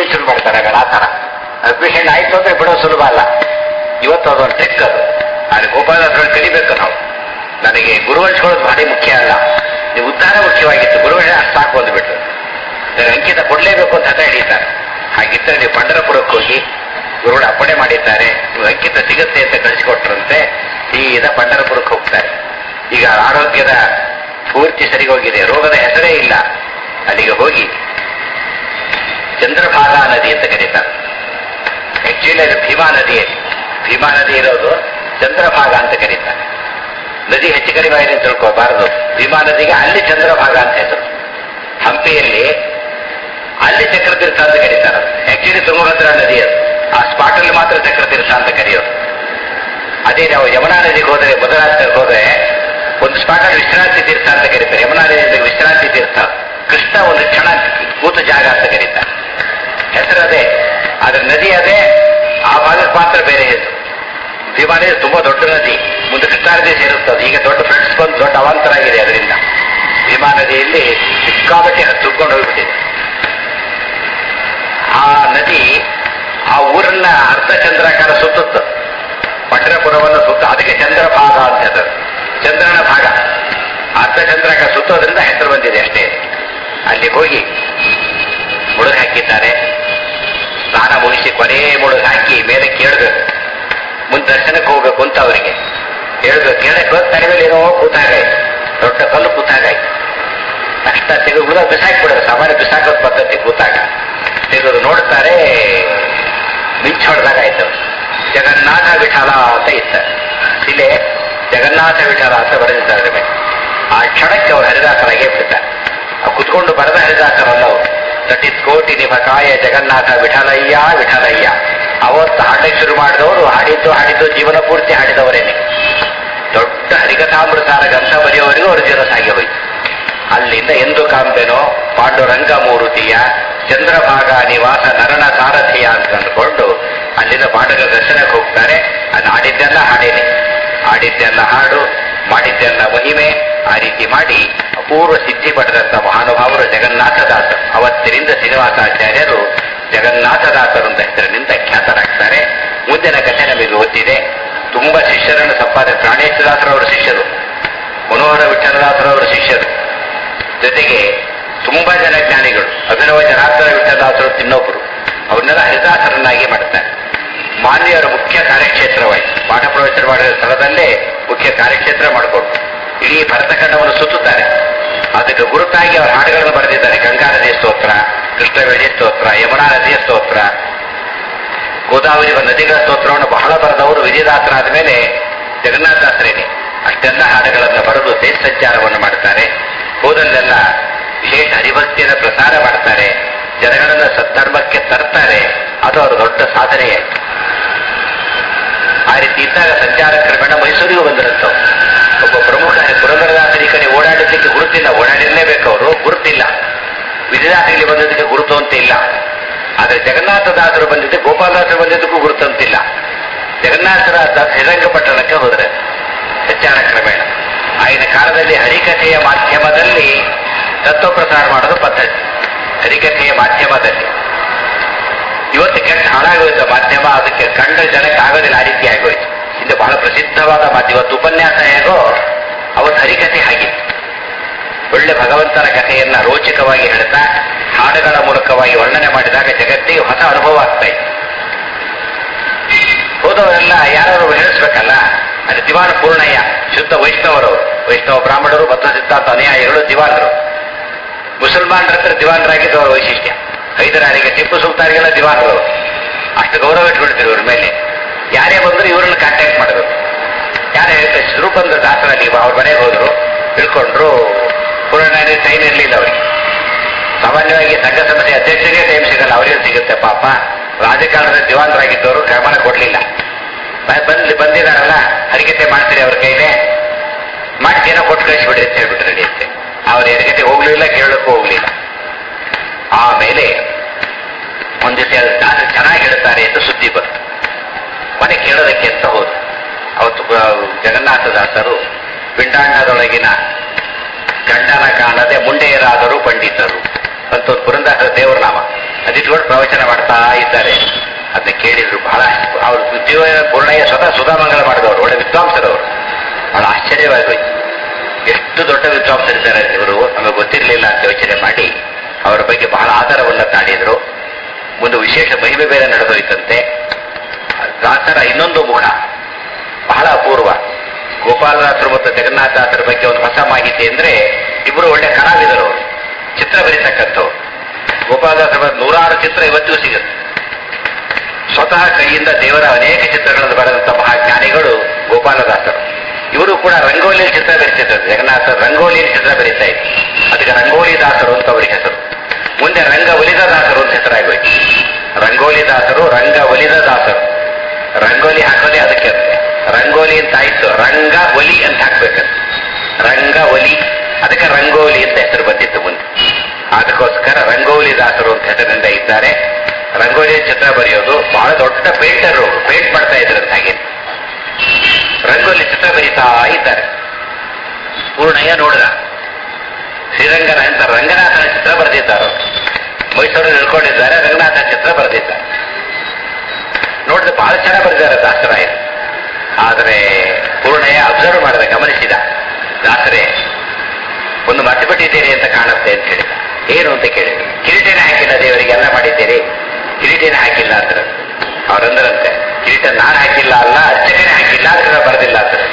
Admission ಶುರು ಮಾಡ್ತಾರೆ ಆಗ ಆ ಥರ ಅಡ್ಮಿಷನ್ ಆಯ್ತು ಅಂದ್ರೆ ಬಿಡೋ ಸುಲಭ ಅಲ್ಲ ಇವತ್ತು ಅದೊಂದು ಟೆಕ್ ಅದು ಆದ್ರೆ ಗೋಪಾಲ ಅದ್ರಲ್ಲಿ ಕಲಿಬೇಕು ನಾವು ನನಗೆ ಗುರುವಂಶಗಳು ಭಾರಿ ಮುಖ್ಯ ಅಲ್ಲ ನೀವು ಉದ್ಧಾರ ಮುಖ್ಯವಾಗಿತ್ತು ಗುರುವಂಶ ಅಷ್ಟು ಸಾಕು ಅಂದ್ಬಿಟ್ಟು ನನಗೆ ಅಂಕಿತ ಕೊಡಲೇಬೇಕು ಅಂತ ಹಠ ಹಿಡಿತಾರೆ ಹಾಗಿದ್ದರೆ ನೀವು ಪಂಡರಪುರಕ್ಕೆ ಹೋಗಿ ಗುರುಗಳು ಅಪ್ಪಣೆ ಮಾಡಿದ್ದಾರೆ ನೀವು ಅಂಕಿತ ಸಿಗುತ್ತೆ ಅಂತ ಕಳಿಸಿಕೊಟ್ರಂತೆ ಸೀದಾ ಪಂಡರಪುರಕ್ಕೆ ಹೋಗ್ತಾರೆ ಈಗ ಆರೋಗ್ಯದ ಪೂರ್ತಿ ಸರಿ ಹೋಗಿದೆ ರೋಗದ ಹೆಸರೇ ಇಲ್ಲ ಅಲ್ಲಿಗೆ ಹೋಗಿ ಚಂದ್ರಭಾಗಾ ನದಿ ಅಂತ ಕರೀತಾರೆ ಆಕ್ಚುಲಿ ಅದು ಭೀಮಾ ನದಿಯಲ್ಲಿ ಭೀಮಾ ನದಿ ಇರೋದು ಚಂದ್ರಭಾಗ ಅಂತ ಕರೀತಾರೆ ನದಿ ಹೆಚ್ಚು ಕಡಿಮೆ ಆಗಿದೆ ಅಂತ ತಿಳ್ಕೋಬಾರದು ಭೀಮಾ ನದಿಗೆ ಅಲ್ಲಿ ಚಂದ್ರಭಾಗ ಅಂತ ಹೆಸರು ಹಂಪಿಯಲ್ಲಿ ಅಲ್ಲಿ ಚಕ್ರತೀರ್ಥ ಅಂತ ಕರೀತಾರೆ ಆಕ್ಚುಲಿ ತುಂಗಭದ್ರಾ ನದಿ ಅದು ಆ ಸ್ಪಾಟ್ ಅಲ್ಲಿ ಮಾತ್ರ ಚಕ್ರತೀರ್ಥ ಅಂತ ಕರೆಯೋದು ಅದೇ ನಾವು ಯಮುನಾ ನದಿಗೆ ಹೋದ್ರೆ ಮಧುರಾಷ್ಟಕ್ಕೆ ಹೋದ್ರೆ ಒಂದು ಸ್ಪಾಟ್ ಅಲ್ಲಿ ವಿಶ್ರಾಂತಿ ತೀರ್ಥ ಅಂತ ಕರೀತಾರೆ ಯಮುನಾ ನದಿ ವಿಶ್ರಾಂತಿ ತೀರ್ಥ ಕೃಷ್ಣ ಒಂದು ಕ್ಷಣ ಕೂತ ಜಾಗ ಅಂತ ಕರೀತಾರೆ ಹೆಸರು ಅದೇ ಆದ್ರೆ ನದಿ ಅದೇ ಆ ಭಾಗಕ್ಕೆ ಮಾತ್ರ ಬೇರೆ ಹೆಸರು ಭೀಮಾ ನದಿ ತುಂಬಾ ದೊಡ್ಡ ನದಿ ಮುಂದೆ ಕೃಷ್ಣಾ ನದಿ ಸೇರುತ್ತದೆ ಈಗ ದೊಡ್ಡ ಫ್ರೆಂಡ್ಸ್ ಬಂದು ದೊಡ್ಡ ಅವಾಂತರ ಆಗಿದೆ ಅದರಿಂದ ಭೀಮಾ ನದಿಯಲ್ಲಿ ಸಿಕ್ಕಾಪಟ್ಟೆ ತುಳ್ಕೊಂಡು ಹೋಗ್ಬಿಟ್ಟಿದೆ ಆ ನದಿ ಆ ಊರನ್ನ ಅರ್ಧ ಚಂದ್ರಾಕಾರ ಸುತ್ತುತ್ತ ಪಟ್ಟಣಪುರವನ್ನು ಸುತ್ತ ಅದಕ್ಕೆ ಚಂದ್ರಭಾಗ ಅಂತ ಹೆಸರು ಚಂದ್ರನ ಭಾಗ ಅರ್ಧ ಚಂದ್ರಾಕಾರ ಸುತ್ತೋದ್ರಿಂದ ಹೆಸರು ಬಂದಿದೆ ಅಷ್ಟೇ ಅಲ್ಲಿ ಹೋಗಿ ಮುಳುಗು ಹಾಕಿದ್ದಾರೆ ಸ್ನಾನ ಮುಗಿಸಿ ಕೊನೆ ಮುಳುಗು ಹಾಕಿ ಮೇಲೆ ಕೇಳಬೇಕು ಮುಂದೆ ದರ್ಶನಕ್ಕೆ ಹೋಗ್ಬೇಕು ಅಂತ ಅವರಿಗೆ ಹೇಳ್ಬೇಕು ಕೇಳಕ್ಕೆ ಹೋದ ತಲೆ ಮೇಲೆ ಏನೋ ಕೂತಾಗಾಯ್ತು ದೊಡ್ಡ ಕಲ್ಲು ಕೂತಾಗಾಯ್ತು ತಕ್ಷಣ ತೆಗೆದು ಬಿಸಾಕ್ಬಿಡೋದು ಸಾಮಾನ್ಯ ಬಿಸಾಕೋದ್ ಪದ್ಧತಿ ಕೂತಾಗ ತೆಗೆದು ನೋಡ್ತಾರೆ ಮಿಂಚ್ ಹೊಡೆದಾಗ ಆಯ್ತು ಜಗನ್ನಾಥ ವಿಠಲ ಅಂತ ಇದ್ದಾರೆ ಶಿಲೆ ಜಗನ್ನಾಥ ವಿಠಲ ಅಂತ ಬರೆದಿದ್ದಾರೆ ಅದ್ರ ಮೇಲೆ ಆ ಕ್ಷಣಕ್ಕೆ ಅವರು ಹರಿದಾಸರಾಗೇ ಬಿಡ್ತಾರೆ ಆ ಕುತ್ಕೊಂಡು ಬರೆದ ಹರಿದಾಸರಲ್ಲ ಅವರು ತಟಿತ್ ಕೋಟಿ ನಿಭಕಾಯ ಜಗನ್ನಾಥ ವಿಠಲಯ್ಯ ವಿಠಲಯ್ಯ ಅವತ್ತು ಹಾಡಕ್ಕೆ ಶುರು ಮಾಡಿದವರು ಹಾಡಿದ್ದು ಹಾಡಿದ್ದು ಜೀವನ ಪೂರ್ತಿ ಹಾಡಿದವರೇನೆ ದೊಡ್ಡ ಹರಿಕಥಾಮೃತಾರ ಗ್ರಂಥ ಬರೆಯುವವರೆಗೂ ಅವರು ಜೀವನ ಸಾಗಿ ಹೋಯ್ತು ಅಲ್ಲಿಂದ ಎಂದು ಕಾಂಬೆನೋ ಪಾಂಡುರಂಗ ಮೂರುತಿಯ ಚಂದ್ರಭಾಗ ನಿವಾಸ ನರನ ಸಾರಥಿಯ ಅಂತ ಅಂದ್ಕೊಂಡು ಅಲ್ಲಿಂದ ಪಾಂಡುರ ದರ್ಶನಕ್ಕೆ ಹೋಗ್ತಾರೆ ಅದು ಆಡಿದ್ದೆಲ್ಲ ಹಾಡೇನೆ ಆಡಿದ್ದೆಲ್ಲ ಹಾಡು ಮಾಡಿದ್ದೆಲ್ಲ ಮಹಿಮೆ ಆ ರೀತಿ ಮಾಡಿ ಅಪೂರ್ವ ಸಿದ್ಧಿ ಪಡೆದಂತ ಮಹಾನುಭಾವರು ಜಗನ್ನಾಥದಾಸರು ಅವತ್ತಿನಿಂದ ಶ್ರೀನಿವಾಸಾಚಾರ್ಯರು ಜಗನ್ನಾಥದಾಸರು ಅಂತ ಹೆಸರಿನಿಂದ ಖ್ಯಾತರಾಗ್ತಾರೆ ಮುಂದಿನ ಕಥೆ ನಮಗೆ ಗೊತ್ತಿದೆ ತುಂಬಾ ಶಿಷ್ಯರನ್ನು ಸಂಪಾದನೆ ಪ್ರಾಣೇಶ್ವರದಾಸರವರ ಶಿಷ್ಯರು ಮನೋಹರ ವಿಠಲದಾಸರವರ ಶಿಷ್ಯರು ಜೊತೆಗೆ ತುಂಬಾ ಜನ ಜ್ಞಾನಿಗಳು ಅಭಿನವ ಜನಾರ್ದನ ವಿಠಲದಾಸರು ಇನ್ನೊಬ್ಬರು ಅವ್ರನ್ನೆಲ್ಲ ಹರಿದಾಸರನ್ನಾಗಿ ಮಾಡ್ತಾರೆ ಮಾನ್ಯರ ಮುಖ್ಯ ಕಾರ್ಯಕ್ಷೇತ್ರವಾಯಿತು ಪಾಠ ಪ್ರವಚನ ಮಾಡಿದ ಸ್ಥಳದಲ್ಲೇ ಮುಖ್ಯ ಕಾರ್ಯಕ್ಷೇತ್ರ ಮಾಡಿಕೊಂಡು ಇಡೀ ಭರತಖಂಡವನ್ನು ಸುತ್ತುತ್ತಾರೆ ಅದಕ್ಕೆ ಗುರುತಾಗಿ ಅವರ ಹಾಡುಗಳನ್ನು ಬರೆದಿದ್ದಾರೆ ಗಂಗಾ ನದಿಯ ಸ್ತೋತ್ರ ಕೃಷ್ಣವೇಣಿ ಸ್ತೋತ್ರ ಯಮುನಾ ನದಿಯ ಸ್ತೋತ್ರ ಗೋದಾವರಿ ನದಿಗಳ ಸ್ತೋತ್ರವನ್ನು ಬಹಳ ಬರೆದವರು ವಿಜಯದಾಸರಾದ ಮೇಲೆ ಜಗನ್ನಾಥದಾಸರೇನೆ ಅಷ್ಟೆಲ್ಲ ಹಾಡುಗಳನ್ನು ಬರೆದು ದೇಶ ಸಂಚಾರವನ್ನು ಮಾಡ್ತಾರೆ ಹೋದಲ್ಲೆಲ್ಲ ವಿಶೇಷ ಹರಿಭಕ್ತಿಯನ್ನು ಪ್ರಸಾರ ಮಾಡ್ತಾರೆ ಜನಗಳನ್ನು ಸದ್ಧರ್ಮಕ್ಕೆ ತರ್ತಾರೆ ಅದು ಅವರ ದೊಡ್ಡ ಸಾಧನೆಯಾಯಿತು ಆ ರೀತಿ ಇದ್ದಾಗ ಸಂಚಾರ ಕ್ರಮೇಣ ಮೈಸೂರಿಗೂ ಬಂದಿರುತ್ತವು ಒಬ್ಬ ಪ್ರಮುಖ ಪುರಂದರದಾಸರಿ ಕಡೆ ಓಡಾಡಿದ್ದಕ್ಕೆ ಗುರುತಿಲ್ಲ ಓಡಾಡಿರಲೇಬೇಕು ಅವರು ಗುರುತಿಲ್ಲ ವಿಜಯದಾಸರಿಗೆ ಬಂದಿದ್ದಕ್ಕೆ ಗುರುತು ಅಂತ ಇಲ್ಲ ಆದ್ರೆ ಜಗನ್ನಾಥದಾಸರು ಬಂದಿದ್ದೆ ಗೋಪಾಲದಾಸರು ಬಂದಿದ್ದಕ್ಕೂ ಗುರುತು ಅಂತಿಲ್ಲ ಜಗನ್ನಾಥರ ಶ್ರೀರಂಗಪಟ್ಟಣಕ್ಕೆ ಹೋದರೆ ಸಂಚಾರ ಕ್ರಮೇಣ ಆಗಿನ ಕಾಲದಲ್ಲಿ ಹರಿಕಥೆಯ ಮಾಧ್ಯಮದಲ್ಲಿ ತತ್ವ ಪ್ರಸಾರ ಮಾಡೋದು ಪದ್ಧತಿ ಹರಿಕಥೆಯ ಮಾಧ್ಯಮದಲ್ಲಿ ಇವತ್ತು ಕೆಟ್ಟ ಹಾಳಾಗೋಯ್ತು ಮಾಧ್ಯಮ ಅದಕ್ಕೆ ಕಂಡ ಜನಕ್ಕೆ ಆಗೋದಿಲ್ಲ ಆ ರೀತಿ ಆಗೋಯ್ತು ಇದು ಬಹಳ ಪ್ರಸಿದ್ಧವಾದ ಮಾಧ್ಯಮ ಇವತ್ತು ಉಪನ್ಯಾಸ ಹೇಗೋ ಅವತ್ತು ಹರಿಕಥೆ ಆಗಿತ್ತು ಒಳ್ಳೆ ಭಗವಂತನ ಕಥೆಯನ್ನ ರೋಚಕವಾಗಿ ಹೇಳ್ತಾ ಹಾಡುಗಳ ಮೂಲಕವಾಗಿ ವರ್ಣನೆ ಮಾಡಿದಾಗ ಜಗತ್ತಿಗೆ ಹೊಸ ಅನುಭವ ಆಗ್ತಾ ಇತ್ತು ಹೋದವರೆಲ್ಲ ಯಾರು ಹೇಳಿಸ್ಬೇಕಲ್ಲ ಅದು ದಿವಾನ ಪೂರ್ಣಯ್ಯ ಶುದ್ಧ ವೈಷ್ಣವರು ವೈಷ್ಣವ ಬ್ರಾಹ್ಮಣರು ಬದ್ಧ ಸಿದ್ಧಾಂತ ಅನುಯಾಯಿಗಳು ದಿವಾನರು ಮುಸಲ್ಮಾನರ ಹತ್ರ ದಿವಾನರಾಗಿದ್ದವರ ವೈಶಿಷ್ಟ್ಯ ಹೈದರಾರಿಗೆ ಟಿಪ್ಪು ಸುಲ್ತಾನಿಗೆಲ್ಲ ದಿವಾನರು ಅಷ್ಟು ಗೌರವ ಇಟ್ಕೊಳ್ತೀವಿ ಇವ್ರ ಮೇಲೆ ಯಾರೇ ಬಂದ್ರು ಇವ್ರನ್ನ ಕಾಂಟ್ಯಾಕ್ಟ್ ಮಾಡಬೇಕು ಯಾರೇ ಹೇಳ್ತಾರೆ ಸ್ವರೂಪಂದ್ರ ದಾಸರಲ್ಲಿ ಅವ್ರ ಮನೆಗೆ ಹೋದ್ರು ತಿಳ್ಕೊಂಡ್ರು ಪೂರ್ಣಯ್ಯ ಟೈಮ್ ಇರಲಿಲ್ಲ ಅವರಿಗೆ ಸಾಮಾನ್ಯವಾಗಿ ಸಂಘ ಸಂಸ್ಥೆ ಅಧ್ಯಕ್ಷರಿಗೆ ಟೈಮ್ ಸಿಗಲ್ಲ ಅವರಿಗೆ ಸಿಗುತ್ತೆ ಪಾಪ ರಾಜಕಾರಣದ ದಿವಾನರಾಗಿದ್ದವರು ಗಮನ ಕೊಡ್ಲಿಲ್ಲ ಬ- ಬಂದ್ ಬಂದಿದಾರಲ್ಲ ಹರಿಕತೆ ಮಾಡ್ತೀರಿ ಅವ್ರ ಕೈಲೇ ಮಾಡ್ತೀನೋ ಕೊಟ್ಟು ಕಳಿಸ್ಬಿಡಿ ಅಂತ ಹೇಳ್ಬಿಟ್ಟು ನಡೆಯುತ್ತೆ ಅವ್ರ ಎಡಗತೆ ಹೋಗ್ಲಿಲ್ಲ ಕೇಳಕ್ಕೂ ಹೋಗ್ಲಿಲ್ಲ ಆಮೇಲೆ ಒಂದ್ ದಿವಸ ದಾಸ ಚೆನ್ನಾಗಿ ಹೇಳ್ತಾರೆ ಅಂತ ಸುದ್ದಿ ಬಂತು ಮನೆ ಕೇಳೋದಕ್ಕೆ ಅಂತ ಹೋದ್ರು ಅವತ್ತು ಬ- ಜಗನ್ನಾಥದಾಸರು ಪಿಂಡಾಂಡದೊಳಗಿನ ಗಂಡನ ಕಾಣದೆ ಮುಂಡೆಯರಾದರು ಪಂಡಿತರು ಅಂತ ಒಂದು ಪುರಂದಾಸರ ದೇವರ ನಾಮ ಅದಿಟ್ಕೊಂಡು ಪ್ರವಚನ ಮಾಡ್ತಾ ಇದ್ದಾರೆ ಅದನ್ನ ಕೇಳಿದ್ರು ಬಹಳ ಅವರು ಜೀವ ಪೂರ್ಣಯ್ಯ ಸ್ವತಃ ಸುಧಾಮಂಗಲ ಮಾಡಿದವರು ಒಳ್ಳೆ ವಿದ್ವಾಂಸರವರು ಬಹಳ ಆಶ್ಚರ್ಯವಾಗೋಯ್ತು ಎಷ್ಟು ದೊಡ್ಡ ವಿದ್ವಾಂಸರಿದ್ದಾರೆ ಇವರು ನಮಗೆ ಗೊತ್ತಿರಲಿಲ್ಲ ಅಂತ ಯೋಚನೆ ಮಾಡಿ ಅವರ ಬಗ್ಗೆ ಬಹಳ ಆಧಾರವನ್ನು ತಾಡಿದ್ರು ಒಂದು ವಿಶೇಷ ಮಹಿಮೆ ಬೇರೆ ನಡೆದೋಯ್ತಂತೆ ದಾಸರ ಇನ್ನೊಂದು ಮುಖ ಬಹಳ ಅಪೂರ್ವ ಗೋಪಾಲದಾಸರು ಮತ್ತು ಜಗನ್ನಾಥದಾಸರ ಬಗ್ಗೆ ಒಂದು ಹೊಸ ಮಾಹಿತಿ ಅಂದ್ರೆ ಇಬ್ಬರು ಒಳ್ಳೆ ಕಲಾವಿದರು ಅವರು. ಚಿತ್ರ ಬರೀತಕ್ಕಂಥವ್ರು ಗೋಪಾಲದಾಸರ ಬಗ್ಗೆ ನೂರಾರು ಚಿತ್ರ ಇವತ್ತಿಗೂ ಸಿಗುತ್ತೆ ಸ್ವತಃ ಕೈಯಿಂದ ದೇವರ ಅನೇಕ ಚಿತ್ರಗಳನ್ನು ಬರೆದಂತ ಮಹಾಜ್ಞಾನಿಗಳು ಗೋಪಾಲದಾಸರು ಇವರು ಕೂಡ ರಂಗೋಲಿಯಲ್ಲಿ ಚಿತ್ರ ಬರೀತಿದ್ರು ಜಗನ್ನಾಥ ರಂಗೋಲಿಯಲ್ಲಿ ಚಿತ್ರ ಬರೀತಾ ಇದ್ರು ಅದಕ್ಕೆ ರಂಗೋಲಿ ದಾಸರು ಅಂತ ಅವರಿಗೆ ಹೆಸರು ಮುಂದೆ ರಂಗ ಒಲಿದ ದಾಸರು ಅಂತ ಹೆಸರಾಗೋಯ್ತು ರಂಗೋಲಿ ದಾಸರು ರಂಗ ಒಲಿದ ದಾಸರು ರಂಗೋಲಿ ಹಾಕೋದೇ ಅದಕ್ಕೆ ಅಂತೆ ರಂಗೋಲಿ ಅಂತ ಆಯ್ತು ರಂಗ ಒಲಿ ಅಂತ ಹಾಕ್ಬೇಕಂತ ರಂಗ ಒಲಿ ಅದಕ್ಕೆ ರಂಗೋಲಿ ಅಂತ ಹೆಸರು ಬಂದಿತ್ತು ಮುಂದೆ ಅದಕ್ಕೋಸ್ಕರ ರಂಗೋಲಿ ದಾಸರು ಅಂತ ಹೆಸರಿನಿಂದ ಇದ್ದಾರೆ ರಂಗೋಲಿ ಚಿತ್ರ ಬರೆಯೋದು ಬಹಳ ದೊಡ್ಡ ಪೇಂಟರ್ ಅವರು ಪೇಂಟ್ ಮಾಡ್ತಾ ಇದ್ರಂತ ಹಾಗೆ ರಂಗೋಲಿ ಚಿತ್ರ ಬರೀತಾ ಇದ್ದಾರೆ ಪೂರ್ಣಯ್ಯ ನೋಡಿದ ಶ್ರೀರಂಗನ ಅಂತ ರಂಗನಾಥನ ಚಿತ್ರ ಬರೆದಿದ್ದಾರೆ ಅವರು. ಮೈಸೂರಲ್ಲಿ ನಿಲ್ಕೊಂಡಿದ್ದಾರೆ ರಂಗನಾಥನ ಚಿತ್ರ ಬರೆದಿದ್ದಾರೆ ನೋಡಿದ್ರೆ ಬಹಳ ಚೆನ್ನಾಗಿ ಬರೆದಿದ್ದಾರೆ ದಾಸರಾಯರು ಆದರೆ ಪೂರ್ಣಯ್ಯ ಅಬ್ಸರ್ವ್ ಮಾಡಿದ ಗಮನಿಸಿದ ದಾಸರೇ ಒಂದು ಮತ್ತೆ ಬಿಟ್ಟಿದ್ದೀರಿ ಅಂತ ಕಾಣುತ್ತೆ ಅಂತ ಹೇಳಿದ ಏನು ಅಂತ ಕೇಳಿದ್ರು ಕಿರೀಟನೇ ಹಾಕಿಲ್ಲ ದೇವರಿಗೆ ಎಲ್ಲ ಮಾಡಿದ್ದೀರಿ ಕಿರೀಟನೇ ಹಾಕಿಲ್ಲ ಅಂತಾರೆ ಅವರಂದ್ರಂತೆ ಕಿರೀಟ ನಾನು ಹಾಕಿಲ್ಲ ಅಲ್ಲ ಅರ್ಚಕನೇ ಹಾಕಿಲ್ಲ ಅದನ್ನ ಬರೆದಿಲ್ಲ ಅಂತಾರೆ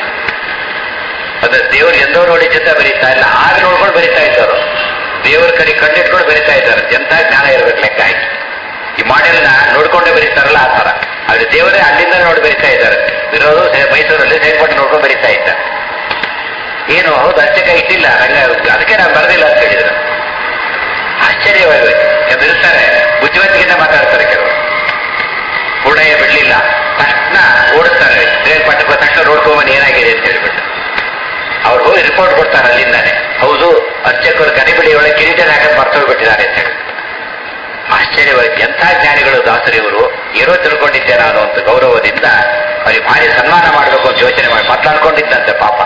ಅದ್ರ ದೇವರು ಎಂದೋ ನೋಡಿ ಚಿತ್ರ ಬರೀತಾ ಇಲ್ಲ ಆಗ ನೋಡ್ಕೊಂಡು ಬರೀತಾ ಇದ್ದವರು ದೇವರ ಕಡೆ ಕಣ್ಣಿಟ್ಕೊಂಡು ಬರೀತಾ ಇದ್ದಾರೆ ಎಂತ ಜ್ಞಾನ ಇರ್ಬೇಕು ಲೆಕ್ಕ ಆಯ್ತು ಈ ಮಾಡೆಲ್ನ ನೋಡ್ಕೊಂಡೇ ಬರೀತಾರಲ್ಲ ಆ ತರ ಆದ್ರೆ ದೇವರೇ ಅಲ್ಲಿಂದ ನೋಡಿ ಬರೀತಾ ಇದ್ದಾರೆ ಇರೋದು ಸೇ- ಮೈಸೂರಲ್ಲಿ ಸೇರ್ಕೊಂಡು ನೋಡ್ಕೊಂಡು ಬರೀತಾ ಇದ್ದಾರೆ ಏನು ಹೌದು ಅರ್ಚಕ ಇಟ್ಟಿಲ್ಲ ರಂಗ ಅದಕ್ಕೆ ನಾನು ಬರೆದಿಲ್ಲ ಅಂತ ಹೇಳಿದ್ರು ಆಶ್ಚರ್ಯವಾಗೋಯ್ತು ಯಾಕಂದ್ರೆ ಇರ್ತಾರೆ ಬುದ್ಧಿವಂತಿಕೆಯಿಂದ ಮಾತಾಡ್ತಾರೆ ಕೆಲವರು ಪೂರ್ಣಯ್ಯ ಬಿಡ್ಲಿಲ್ಲ ತಕ್ಷಣ ಓಡಿಸ್ತಾರೆ ಶ್ರೀರಂಗಪಟ್ಟಣಕ್ಕೆ ತಕ್ಷಣ ನೋಡ್ಕೊಂಬಂದು ಏನಾಗಿದೆ ಅಂತ ಹೇಳ್ಬಿಟ್ಟು ಅವ್ರು ಹೋಗಿ ರಿಪೋರ್ಟ್ ಕೊಡ್ತಾರೆ ಅಲ್ಲಿಂದಾನೆ ಹೌದು ಅರ್ಚಕರು ಗಡಿಬಿಡಿ ಒಳಗೆ ಕಿರೀಟ ಹಾಕಿ ಮರ್ತೋಗ್ಬಿಟ್ಟಿದ್ದಾರೆ ಅಂತ ಹೇಳಿ ಆಶ್ಚರ್ಯವಾಯ್ತು ಎಂಥ ಜ್ಞಾನಿಗಳು ದಾಸರಿವರು ಏನೋ ತಿಳ್ಕೊಂಡಿದ್ದೆ ನಾನು ಅಂತ ಗೌರವದಿಂದ ಅವ್ರಿಗೆ ಭಾರಿ ಸನ್ಮಾನ ಮಾಡಬೇಕು ಅಂತ ಯೋಚನೆ ಮಾಡಿ ಮಾತಾಡ್ಕೊಂಡಿದ್ದಂತೆ ಪಾಪ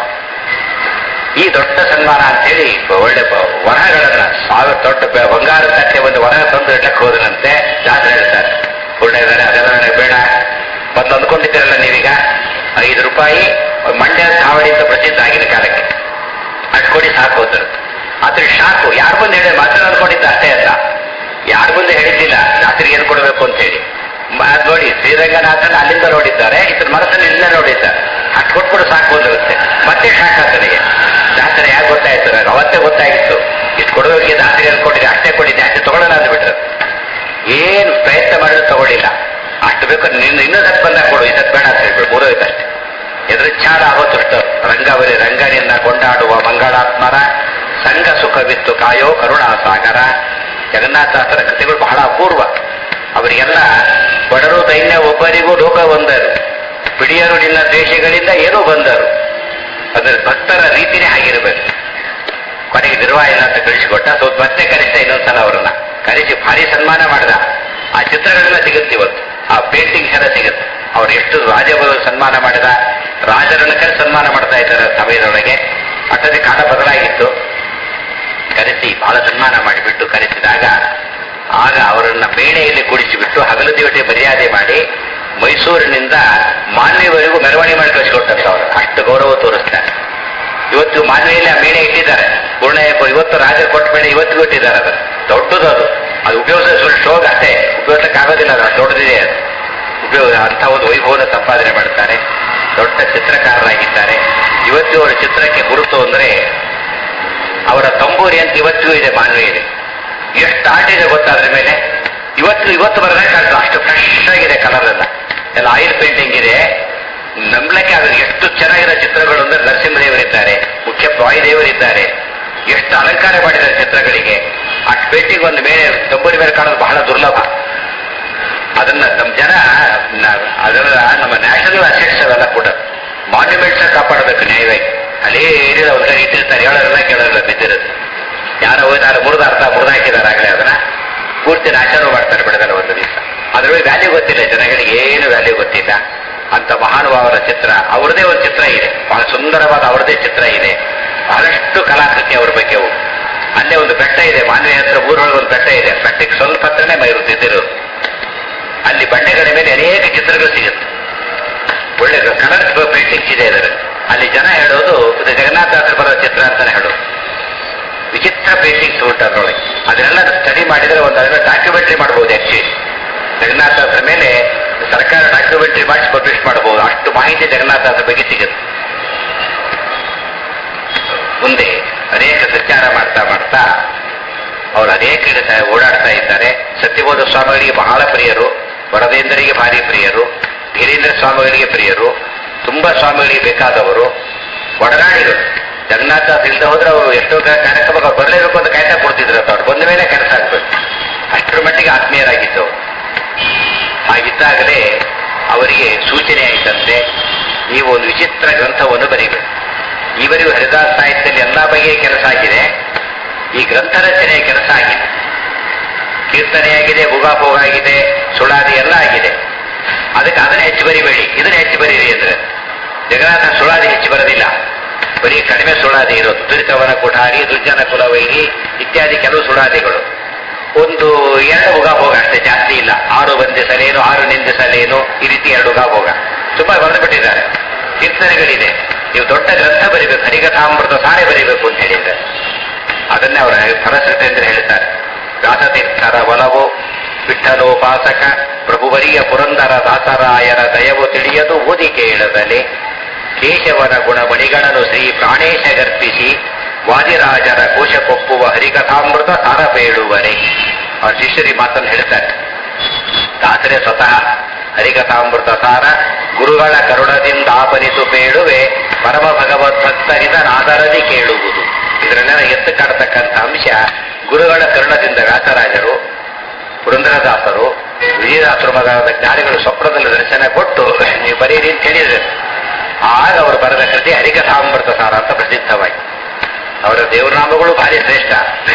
ಈ ದೊಡ್ಡ ಸನ್ಮಾನ ಅಂತೇಳಿ ಒಳ್ಳೆ ಬ- ವರಹಗಳನ್ನ ಸಾವಿರ ದೊಡ್ಡ ಬ- ಬಂಗಾರ ತಟ್ಟೆ ಒಂದು ವರಹ ತಂದು ಇಡ್ಲಕ್ಕೆ ಹೋದನಂತೆ ಜಾತ್ರೆ ಹೇಳ್ತಾರೆ ಪೂರ್ಣ ಇದ್ದಾರೆ ಅದೆಲ್ಲ ನನಗೆ ಬೇಡ ಮೊದಲು ಅಂದ್ಕೊಂಡಿದ್ದೀರಲ್ಲ ನೀವೀಗ ಐದು ರೂಪಾಯಿ ಮಂಡ್ಯ ಧಾವಡಿ ಅಂತ ಪ್ರಸಿದ್ಧ ಆಗಿನ ಕಾಲಕ್ಕೆ ಅಷ್ಟು ಕೊಡಿ ಸಾಕು ಹೋದ್ರು ಆದ್ರೆ ಶಾಕು ಯಾರು ಬಂದು ಹೇಳಿ ಮಾತ್ರ ಅಂದ್ಕೊಂಡಿದ್ದ ಅಷ್ಟೇ ಅಲ್ಲ ಯಾರು ಮುಂದೆ ಹೇಳಿದ್ದಿಲ್ಲ ಜಾತ್ರೆಗೆ ಏನು ಕೊಡಬೇಕು ಅಂತ ಹೇಳಿ ಮ- ಅದ್ ನೋಡಿ ಶ್ರೀರಂಗನಾಥನ ಅಲ್ಲಿಂದ ನೋಡಿದ್ದಾರೆ ಇದ್ರ ಮನಸ್ಸನ್ನು ಇಲ್ಲಿಂದ ನೋಡಿದ್ದಾರೆ ಅಷ್ಟು ಕೊಟ್ಬಿಡು ಸಾಕು ಬಂದಿರುತ್ತೆ ಮತ್ತೆ ಶಾಕ್ ಆತನಿಗೆ ಜಾತ್ರೆ ಯಾಕೆ ಗೊತ್ತಾಯ್ತು ನನಗೆ ಅವತ್ತೇ ಗೊತ್ತಾಗಿತ್ತು ಇಷ್ಟು ಕೊಡೋಕೆ ಜಾತ್ರೆ ಅನ್ಕೊಂಡಿದ್ದೆ ಅಷ್ಟೇ ಕೊಡಿ ಜಾಸ್ತಿ ತಗೊಳ್ಳೋಣ ಅಂದ್ಬಿಟ್ರು ಏನು ಪ್ರಯತ್ನ ಮಾಡಿದ್ರು ತಗೊಳ್ಳಿಲ್ಲ ಅಷ್ಟು ಬೇಕು ನಿನ್ನ ಇನ್ನೂ ಸತ್ ಬಂದಾಗ ಕೊಡು ಈ ಸತ್ ಬೇಡ ಅಂತ ಹೇಳ್ಬಿಡು ಮೂರೋಯ್ತಷ್ಟೇ ಎದುರಿಚ್ಛಾಡ ಆವತ್ತುಷ್ಟು ರಂಗವರಿ ರಂಗನಿಂದ ಕೊಂಡಾಡುವ ಮಂಗಳಾತ್ಮರ ಸಂಘ ಸುಖವಿತ್ತು ಕಾಯೋ ಕರುಣಾಸಾಗರ ಜಗನ್ನಾಥಾಸರ ಕೃತಿಗಳು ಬಹಳ ಅಪೂರ್ವ ಅವರಿಗೆಲ್ಲ ಬಡರು ದೈನ್ಯ ಒಬ್ಬರಿಗೂ ಲೋಕ ಬಂದರು ಪಿಡಿಯರು ನಿನ್ನ ದ್ವೇಷಗಳಿಂದ ಏನೂ ಬಂದರು ಅದರ ಭಕ್ತರ ರೀತಿನೇ ಆಗಿರಬೇಕು ಕೊನೆಗೆ ನಿರ್ವಾಹನ ಅಂತ ಕಳಿಸಿಕೊಟ್ಟ ಸ್ವಲ್ಪ ಮತ್ತೆ ಕರೆಸಿದ ಇನ್ನೊಂದ್ಸಲ ಅವರನ್ನ ಕರೆಸಿ ಭಾರಿ ಸನ್ಮಾನ ಮಾಡಿದ ಆ ಚಿತ್ರಗಳೆಲ್ಲ ಸಿಗುತ್ತೆ ಇವತ್ತು ಆ ಪೇಂಟಿಂಗ್ಸ್ ಎಲ್ಲ ಸಿಗುತ್ತೆ ಅವ್ರು ಎಷ್ಟು ರಾಜಗಳು ಸನ್ಮಾನ ಮಾಡಿದ ರಾಜರನ್ನ ಕರೆಸಿ ಸನ್ಮಾನ ಮಾಡ್ತಾ ಇದ್ದಾರೆ ಆ ಸಮಯದೊಳಗೆ ಅಷ್ಟೊಂದು ಕಾಲ ಬದಲಾಗಿತ್ತು ಕರೆಸಿ ಬಹಳ ಸನ್ಮಾನ ಮಾಡಿಬಿಟ್ಟು ಕರೆಸಿದಾಗ ಆಗ ಅವರನ್ನ ಮೇಣೆಯಲ್ಲಿ ಕೂಡಿಸಿಬಿಟ್ಟು ಹಗಲು ದಿವಟೆ ಮರ್ಯಾದೆ ಮಾಡಿ ಮೈಸೂರಿನಿಂದ ಮಾನ್ಯವರೆಗೂ ಮೆರವಣಿಗೆ ಮಾಡಿ ಕಳಿಸಿಕೊಟ್ಟಂತ ಅವರು ಅಷ್ಟು ಗೌರವ ತೋರಿಸ್ತಾರೆ ಇವತ್ತು ಮಾನ್ವೆಯಲ್ಲಿ ಆ ಮೇಣೆ ಇಟ್ಟಿದ್ದಾರೆ ಪೂರ್ಣ ಇವತ್ತು ರಾಜರು ಕೊಟ್ಟ ಮೇಣೆ ಇವತ್ತಿಗೂ ಇಟ್ಟಿದ್ದಾರೆ ಅದು ದೊಡ್ಡದು ಅದು ಅದು ಉಪಯೋಗಿಸೋ ಶೋಗ ಅಷ್ಟೇ ಉಪಯೋಗಿಸಕ್ಕೆ ಆಗೋದಿಲ್ಲ ಅದು ಅಷ್ಟು ದೊಡ್ಡದಿದೆ ಅದು ಉಪಯೋಗ ಅಂತ ಒಂದು ವೈಭವನ ಸಂಪಾದನೆ ಮಾಡ್ತಾರೆ ದೊಡ್ಡ ಚಿತ್ರಕಾರರಾಗಿದ್ದಾರೆ ಇವತ್ತು ಅವರ ಚಿತ್ರಕ್ಕೆ ಗುರುತು ಅಂದ್ರೆ ಅವರ ತಂಬೂರಿ ಅಂತ ಇವತ್ತಿಗೂ ಇದೆ ಮಾನ್ವೆಯಲ್ಲಿ ಎಷ್ಟು ಆಟ ಇದೆ ಗೊತ್ತಾದ್ರ ಮೇಲೆ ಇವತ್ತು ಇವತ್ತು ಬರದೇ ಕಾಣ್ತು ಅಷ್ಟು ಫ್ರೆಶ್ ಆಗಿದೆ ಕಲರ್ ಎಲ್ಲ ಎಲ್ಲ ಆಯಿಲ್ ಪೇಂಟಿಂಗ್ ಇದೆ ನಂಬಲಕ್ಕೆ ಆದ್ರೆ ಎಷ್ಟು ಚೆನ್ನಾಗಿರೋ ಚಿತ್ರಗಳು ಅಂದ್ರೆ ನರಸಿಂಹದೇವರಿದ್ದಾರೆ ಮುಖ್ಯ ವಾಯುದೇವರಿದ್ದಾರೆ ಎಷ್ಟು ಅಲಂಕಾರ ಮಾಡಿದ್ದಾರೆ ಚಿತ್ರಗಳಿಗೆ ಆ ಪೇಂಟಿಂಗ್ ಒಂದು ಮೇಲೆ ತಂಬೂರಿ ಮೇಲೆ ಕಾಣೋದು ಬಹಳ ದುರ್ಲಭ ಅದನ್ನ ನಮ್ಮ ಜನ ನ- ಅದನ್ನ ನಮ್ಮ ನ್ಯಾಷನಲ್ ಅಸೆಟ್ಸ್ ಅವೆಲ್ಲ ಕೂಡ ಮಾನ್ಯುಮೆಂಟ್ಸ್ ಕಾಪಾಡಬೇಕು ನ್ಯಾಯವಾಗಿ ಅಲ್ಲೇ ಏನಿಲ್ಲ ಒಂದ್ ಕಡೆ ಇಟ್ಟಿರ್ತಾರೆ ಹೇಳೋರೆಲ್ಲ ಕೇಳೋರೆಲ್ಲ ಬಿದ್ದಿರುತ್ತೆ ಯಾರೋ ಹೋಯ್ತಾರೆ ಮುರಿದ ಅರ್ಥ ಮುರಿದ ಹಾಕಿದ್ದಾರೆ ಆಗಲೇ ಅದನ್ನ ಪೂರ್ತಿ ನಾಶನೂ ಮಾಡ್ತಾರೆ ಬಿಡದಲ್ಲ ಒಂದು ದಿವಸ ಅದ್ರ ವ್ಯಾಲ್ಯೂ ಗೊತ್ತಿಲ್ಲ ಜನಗಳಿಗೆ ಏನು ವ್ಯಾಲ್ಯೂ ಗೊತ್ತಿಲ್ಲ ಅಂತ ಮಹಾನುಭಾವರ ಚಿತ್ರ ಅವ್ರದೇ ಒಂದು ಚಿತ್ರ ಇದೆ ಬಹಳ ಸುಂದರವಾದ ಅವ್ರದೇ ಚಿತ್ರ ಇದೆ ಬಹಳಷ್ಟು ಕಲಾಕೃತಿ ಅವ್ರ ಬಗ್ಗೆ ಅವು ಅಲ್ಲೇ ಒಂದು ಬೆಟ್ಟ ಇದೆ ಮಾನ್ವಿ ಹತ್ರ ಊರೊಳಗೆ ಒಂದು ಬೆಟ್ಟ ಇದೆ ಬೆಟ್ಟಕ್ಕೆ ಸ್ವಲ್ಪ ಹತ್ರನೇ ಮೈ ವೃದ್ಧಿದ್ದಿರುತ್ತೆ ಕಲರ್ ಪೇಂಟಿಂಗ್ಸ್ ಇದೆ ಅದರ ಅಲ್ಲಿ ಜನ ಹೇಳೋದು ಇದು ಜಗನ್ನಾಥದಾಸರು ಬರೋ ಚಿತ್ರ ಅಂತಾನೆ ಹೇಳೋದು ವಿಚಿತ್ರ ಪೇಂಟಿಂಗ್ಸ್ ಉಂಟು ಅದರೊಳಗೆ ಅದನ್ನೆಲ್ಲ ಸ್ಟಡಿ ಮಾಡಿದರೆ ಒಂದು ಅದನ್ನ ಡಾಕ್ಯುಮೆಂಟ್ರಿ ಮಾಡಬಹುದು ಆಕ್ಚುಲಿ ಜಗನ್ನಾಥದಾಸರ ಮೇಲೆ ಸರ್ಕಾರ ಡಾಕ್ಯುಮೆಂಟ್ರಿ ಮಾಡಿ ಪಬ್ಲಿಷ್ ಮಾಡಬಹುದು ಅಷ್ಟು ಮಾಹಿತಿ ಜಗನ್ನಾಥದಾಸರ ಬಗ್ಗೆ ಸಿಗುತ್ತೆ ಮುಂದೆ ಅನೇಕ ಸಂಚಾರ ಮಾಡ್ತಾ ಮಾಡ್ತಾ ಅವರು ಅನೇಕ ಕಡೆ ಸ- ಓಡಾಡ್ತಾ ಇದ್ದಾರೆ ಸತ್ಯಬೋಧ ಸ್ವಾಮಿಗಳಿಗೆ ಬಹಳ ಪ್ರಿಯರು ವರದೇಂದ್ರರಿಗೆ ಭಾರಿ ಪ್ರಿಯರು ಗಿರೀಂದ್ರ ಸ್ವಾಮಿಗಳಿಗೆ ಪ್ರಿಯರು ತುಂಬಾ ಸ್ವಾಮಿಗಳಿಗೆ ಬೇಕಾದವರು ಒಡನಾಡಿಗಳು ಜಗನ್ನಾಥ ಇಲ್ಲದೆ ಹೋದ್ರೆ ಅವರು ಎಷ್ಟೋ ಕ- ಕಾರ್ಯಕ್ರಮಕ್ಕೆ ಅವ್ರು ಬರಲೇಬೇಕು ಅಂತ ಕಾಯ್ತಾ ಕೊಡ್ತಿದ್ರು ಅಂತ ಅವ್ರು ಬಂದ ಮೇಲೆ ಕೆಲಸ ಆಗ್ಬೇಕು ಅಷ್ಟರ ಮಟ್ಟಿಗೆ ಆತ್ಮೀಯರಾಗಿದ್ದವು ಹಾಗಿದ್ದಾಗಲೇ ಅವರಿಗೆ ಸೂಚನೆ ಆಯಿತಂತೆ ನೀವು ಒಂದು ವಿಚಿತ್ರ ಗ್ರಂಥವನ್ನು ಬರೀಬೇಕು ಈವರೆಗೂ ಹರಿದಾಸ ಸಾಹಿತ್ಯದಲ್ಲಿ ಎಲ್ಲ ಬಗೆಯ ಕೆಲಸ ಆಗಿದೆ ಈ ಗ್ರಂಥ ರಚನೆಯ ಕೆಲಸ ಆಗಿದೆ ಕೀರ್ತನೆಯಾಗಿದೆ ಭೋಗಾಭೋಗ ಆಗಿದೆ ಸುಳಾದಿ ಎಲ್ಲ ಆಗಿದೆ ಅದಕ್ಕೆ ಅದನ್ನ ಹೆಚ್ಚು ಬರಿಬೇಡಿ ಇದನ್ನ ಹೆಚ್ಚು ಬರೀರಿ ಅಂದ್ರೆ ಜಗನ್ನಾಥ ಸುಳಾದಿ ಹೆಚ್ಚು ಬರೋದಿಲ್ಲ ಬರೀ ಕಡಿಮೆ ಸುಳಾದಿ ಇರೋದು ದುರಿತವನ ಕುಠಾರಿ ದುರ್ಜನ ಕುಲವೈರಿ ಇತ್ಯಾದಿ ಕೆಲವು ಸುಳಾದಿಗಳು ಒಂದು ಎರಡು ಉಗಾಭೋಗ ಅಷ್ಟೇ ಜಾಸ್ತಿ ಇಲ್ಲ ಆರು ಬಂಧಿಸಲೇನು ಆರು ನಿಂದಿಸಲೇನು ಈ ರೀತಿ ಎರಡು ಉಗಾಭೋಗ ತುಂಬಾ ಬರೆದುಬಿಟ್ಟಿದ್ದಾರೆ ಕೀರ್ತನೆಗಳಿದೆ ನೀವು ದೊಡ್ಡ ಗ್ರಂಥ ಬರಿಬೇಕು ಹರಿಕಥಾಮೃತ ಸಾರೆ ಬರಿಬೇಕು ಅಂತ ಹೇಳಿದ್ದಾರೆ ಅದನ್ನೇ ಅವರ ಫಲಶ್ರುತೆಂದ್ರೆ ಹೇಳ್ತಾರೆ ದಾಸತೀರ್ಥರ ಒಲವು ವಿಠ್ಠಲೋಪಾಸಕ ಪ್ರಭುವರಿಯ ಪುರಂದರ ದಾಸರಾಯರ ದಯವು ತಿಳಿಯದು ಓದಿ ಕೇಳದಲೆ ಕೇಶವನ ಗುಣಮಣಿಗಳನ್ನು ಶ್ರೀ ಪ್ರಾಣೇಶ ಗರ್ಪಿಸಿ ವಾದಿರಾಜರ ಕೋಶ ಕೊಪ್ಪುವ ಹರಿಕಥಾಮೃತ ಸಾರ ಬೇಡುವರೆ ಅವ್ರ ಶಿಷ್ಯರಿ ಮಾತನ್ನು ಹೇಳ್ತಾರೆ ದಾಸರೇ ಸ್ವತಃ ಹರಿಕಥಾಮೃತ ಸಾರ ಗುರುಗಳ ಕರುಣದಿಂದ ಆಪನಿಸು ಬೇಡುವೆ ಪರಮ ಭಗವದ್ಭಕ್ತರಿದ ನಾದರದಿ ಕೇಳುವುದು ಇದರಲ್ಲೆಲ್ಲ ಎತ್ತು ಕಾಡತಕ್ಕಂಥ ಅಂಶ ಗುರುಗಳ ಕರುಣದಿಂದ ವ್ಯಾಸರಾಜರು ಪುರಂದರದಾಸರು ವಿಜಯದಾಸರು ಮೊದಲಾದ ಜ್ಞಾನಿಗಳು ಸ್ವಪ್ನದಲ್ಲಿ ದರ್ಶನ ಕೊಟ್ಟು ನೀವು ಬರೀರಿ ಅಂತ ಹೇಳಿದ್ರೆ ಆಗ ಅವರು ಬರೆದ ಕೃತಿ ಹರಿಕಥಾಮೃತ ಸಾರ ಅಂತ ಪ್ರಸಿದ್ಧವಾಯಿತು ಅವರ ದೇವನಾಮಗಳು ಭಾರಿ ಶ್ರೇಷ್ಠ